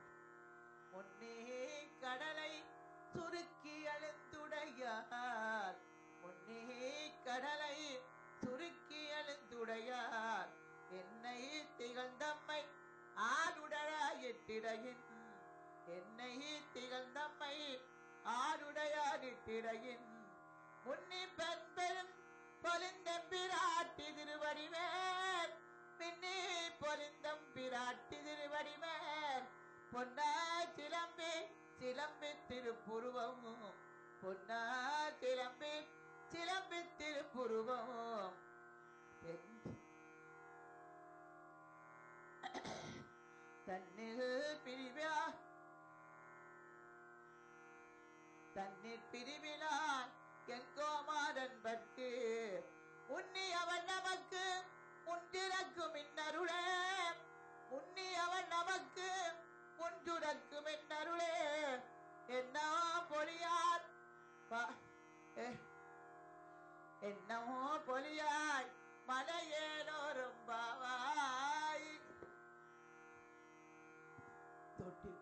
முன்னே கடலை சுருக்கி எழுந்துடையார் முன்னே கடலை சுருக்கி எழுந்துடையார் என்னை திகழ்ந்தம்மை ஆடுடையிட்டிடையின் என்னை திகழ்ந்தம்மை ஆடுடையாடிட்டிடையின் முன்னி பெண் பெரும் பொலிந்தம் பிராட்டி திருவடிவேல் பின்னி பொலிந்தம் பிராட்டி திருவடிவேல் பொன்னா சிலம்பி சிலம்பி திருப்புருவம் பொன்னா சிலம்பி சிலம்பி திருப்புருவம் பெண் தன்னில் பிரிவா தன்னிற் பிரிவினான் எங்கோமாறன் பட்டு உன்னி அவன் நமக்கு முன்றிறக்கும் இன்னருளே உன்னி அவன் நமக்கு முன்றுறக்கும் என்ன பா ஏ, என்னமோ பொலியாய் மலையேலோரும் பாவாய் தொட்டி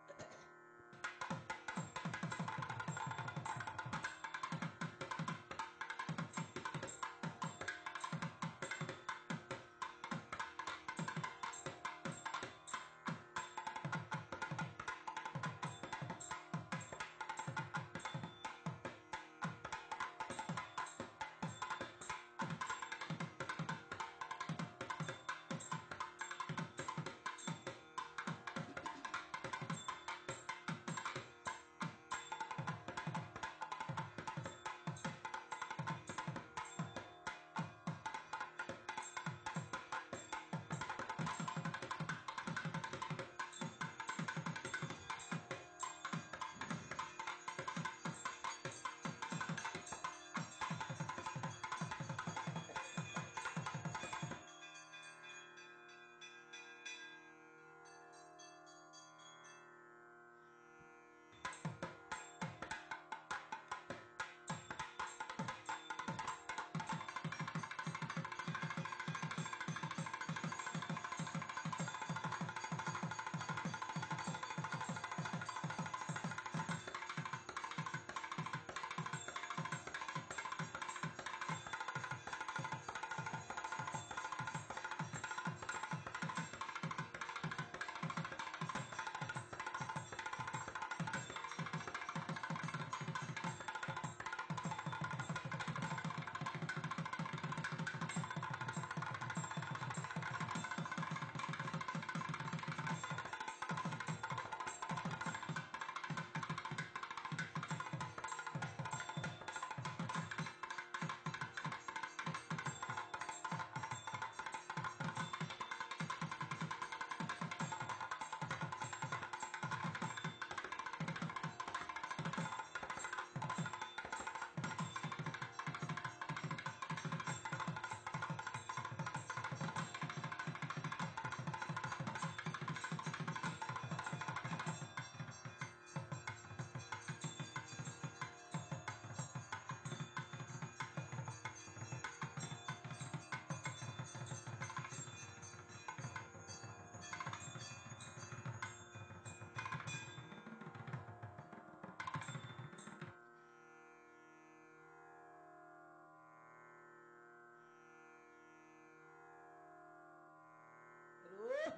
ரோக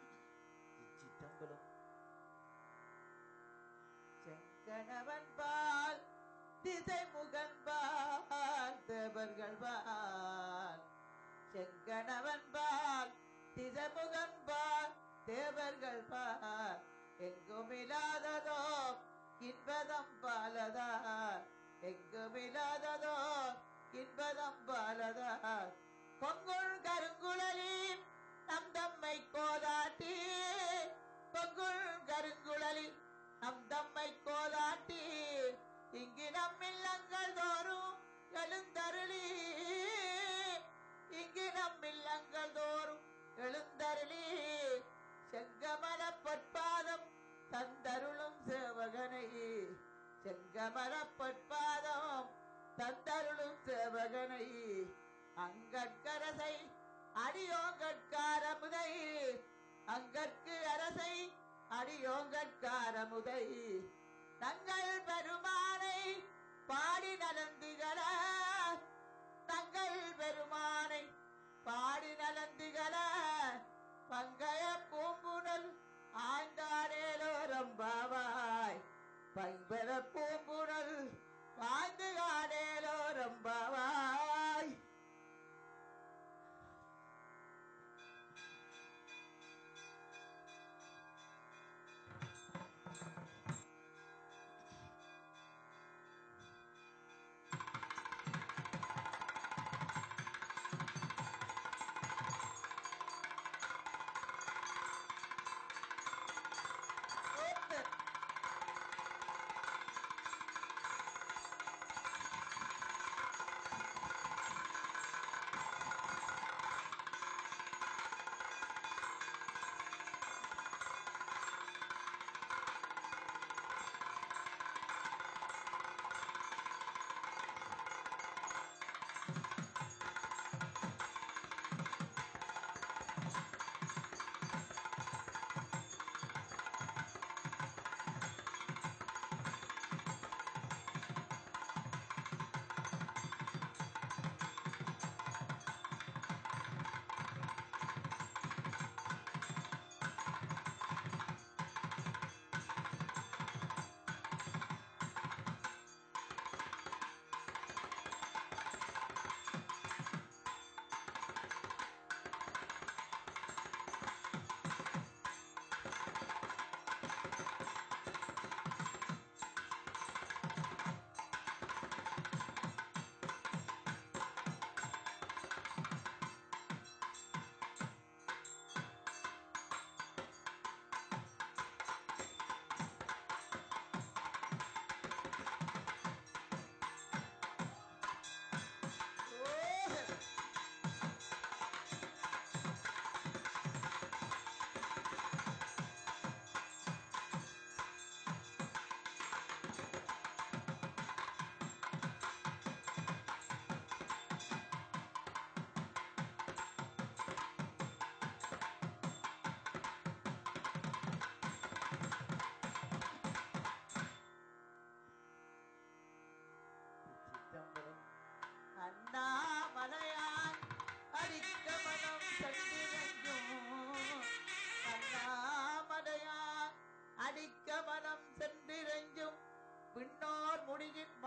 சிற்றம்பலம் செங்கணவன் பால் திசை முகன் பால் தேவர்கள் பால் செங்கணவன் பால் திசை முகன் பால் தேவர்கள் பால் எங்கும் இல்லாததோ இன்பதம் பாலதார் எங்கும் இல்லாததோ இன்பதம் பாலதார் பொங்குள் கருங்குழலி நம் தம்மை கோதாட்டி பொங்குள் கருங்குழலி நம் தம்மை கோதாட்டி இங்கு நம் இல்லங்கள் தோறும் எழுந்தருளி இங்கு நம் இல்லங்கள் தோறும் எழுந்தருளி செங்கமல பொற்பாதம் தந்தருளும் சேவகனை செங்கமல பொற்பாதம் தந்தருளும் சேவகனை அங்கட்கரசை அடியோங்கட்காரமுதை அங்கற்கு அரசை அடியோங்கட்காரமுதை தங்கள் பெருமானை பாடி நலந்துகள தங்கள் பெருமானை பாடி நலந்துகள பங்கைய பூம்புணல் ஆய்ந்தாடேலோ ரம்பாவாய் பைம்பெற பூம்புணல் பாய்ந்து காடேலோ ரம்பாவாய்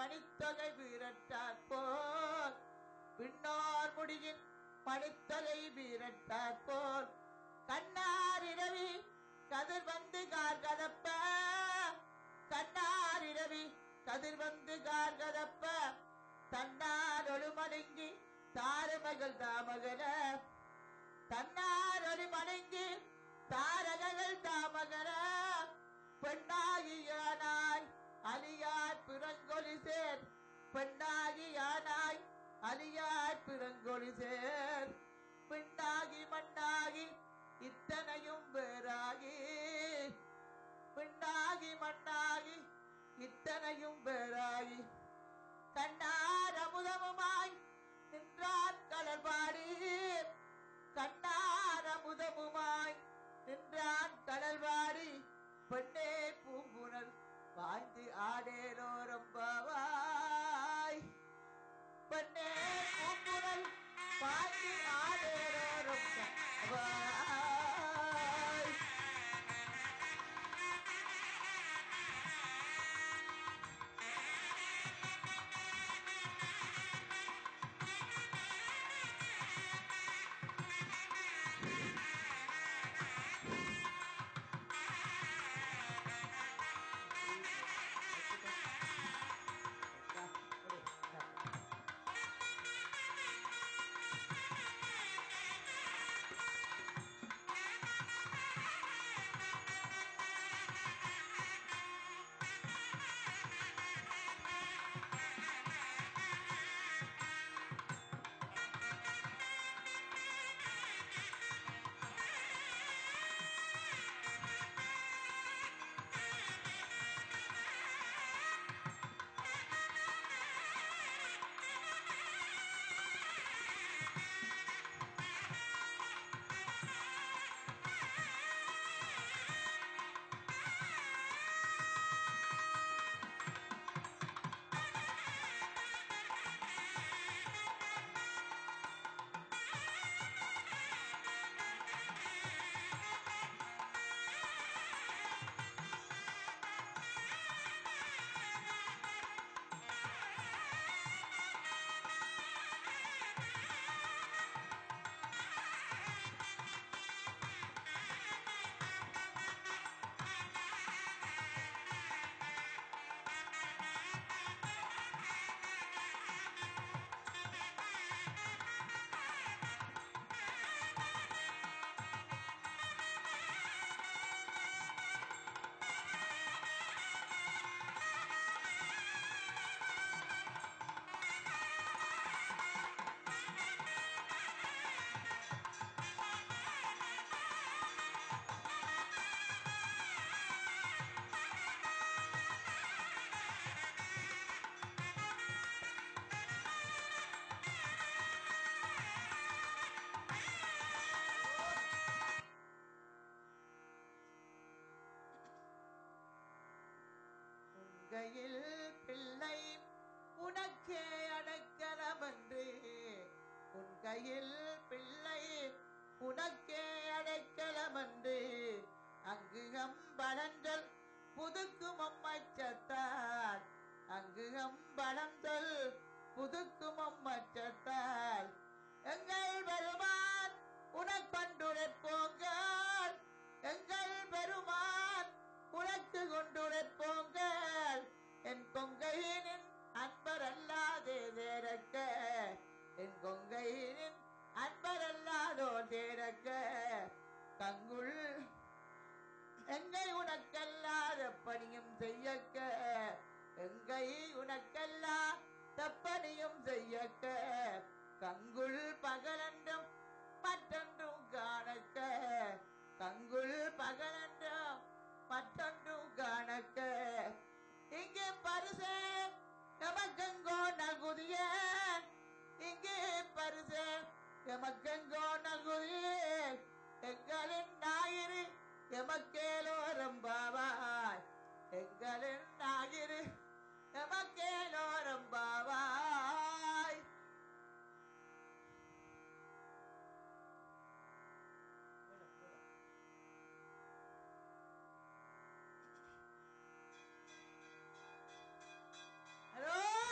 மணித்தொகை வீரட்டார் போல் விண்ணோர் முடியின் மணித்தொகை வீரட்டார் போல் கண்ணார் இரவி கதிர் வந்து கார் கதப்ப கண்ணார் இரவி கதிர் வந்து கார் கதப்ப தன்னார் ஒழுமடங்கி தாரமகள் தாமகன தன்னார் ஒளிமடங்கி தாரகங்கள் தாமகன பெண்ணாகியானாய் அலியாய் பிறங்கொலி சேர் பெண்ணாகியானாய் அலியாய் பிறங்கொலி சேர் பின்னாகி மண்ணாகி இத்தனையும் வேறாகி பின்னாகி மண்ணாகி இத்தனையும் வேறாகி கண்ணார் அமுதமுமாய் நின்றான் கடல்பாடி கண்ணார் அமுதமுமாய் நின்றான் கடல்வாடி பெண்ணே பூங்குணல் வாழ்ந்து ஆடேரோ ரொம்பவாய் பெண்ணே பூங்குணல் வாழ்ந்து ஆடேரோ ரொம்பவாய் கையில் பிள்ளை உனக்கே அடைக்கலமன்று உன் கையில் பிள்ளை உனக்கே அடைக்கலமன்று அங்கு அம்பலங்கள் புதுக்கும் அம்மச்சத்தால் அங்கு அம்பலங்கள் புதுக்கும் அம்மச்சத்தால் எங்கள் பெருமான் உனக்கொண்டுரைப்போங்கள் எங்கள் பெருமான் உனக்கு கொண்டுரைப்போங்கள் என் கொங்கையினின் அன்பரல்லாதே தேரக்க என் கொங்கையினின் அன்பரல்லாதோ தேரக்க கங்குள் எங்கை உனக்கல்லாத பணியும் செய்யக்க எங்கை உனக்கல்லா தப்பணியும் செய்யக்க கங்குள் பகலன்றும் மற்றொன்றும் காணக்க கங்குள் பகலன்றும் மற்றொன்றும் காணக்க இங்கே பரிசே எமக்கெங்கோ நகுதிய இங்கே பரிசே எமக்கெங்கோ நகுதிய எங்களின் ஞாயிறு எமக்கேலோரம் பாவாய் எங்களின் ஞாயிறு எமக்கேலோரம் பாவாய் ஹலோ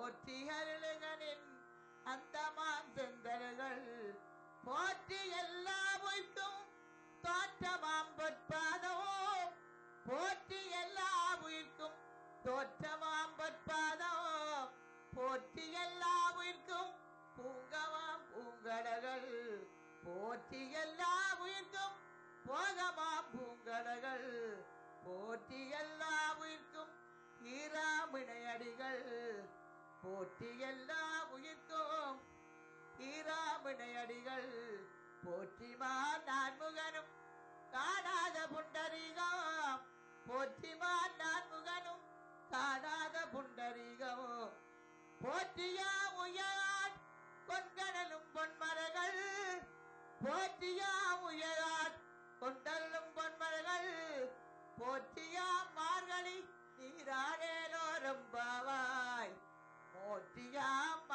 போற்றி அருளுகனின் அந்த மாந்தந்தர்கள் போற்றி எல்லா உயிர்க்கும் தோற்றமாம் பொற்பாதமோ போற்றி எல்லா உயிர்க்கும் தோற்றமாம் பொற்பாதமோ போற்றி எல்லா உயிர்க்கும் பூங்கமாம் பூங்கடகள் போற்றி எல்லா உயிர்க்கும் போகமாம் பூங்கடகள் போற்றி எல்லா உயிர்க்கும் ஈராமிணையடிகள் போற்றி எல்லா உயிர்க்கும் ஈராமிணையடிகள் போற்றிமா நான்முகனும் காணாத புண்டரீகம் போற்றிமா நான்முகனும் காணாத புண்டரீகம் போற்றியா உயரான் பொன்கடலும் பொன்மரங்கள் போற்றியா உயரான் கொண்டலும் பொன்மரங்கள் போற்றியா மார்கழி நீராடேலோரும் பாவாய் போற்றியாம்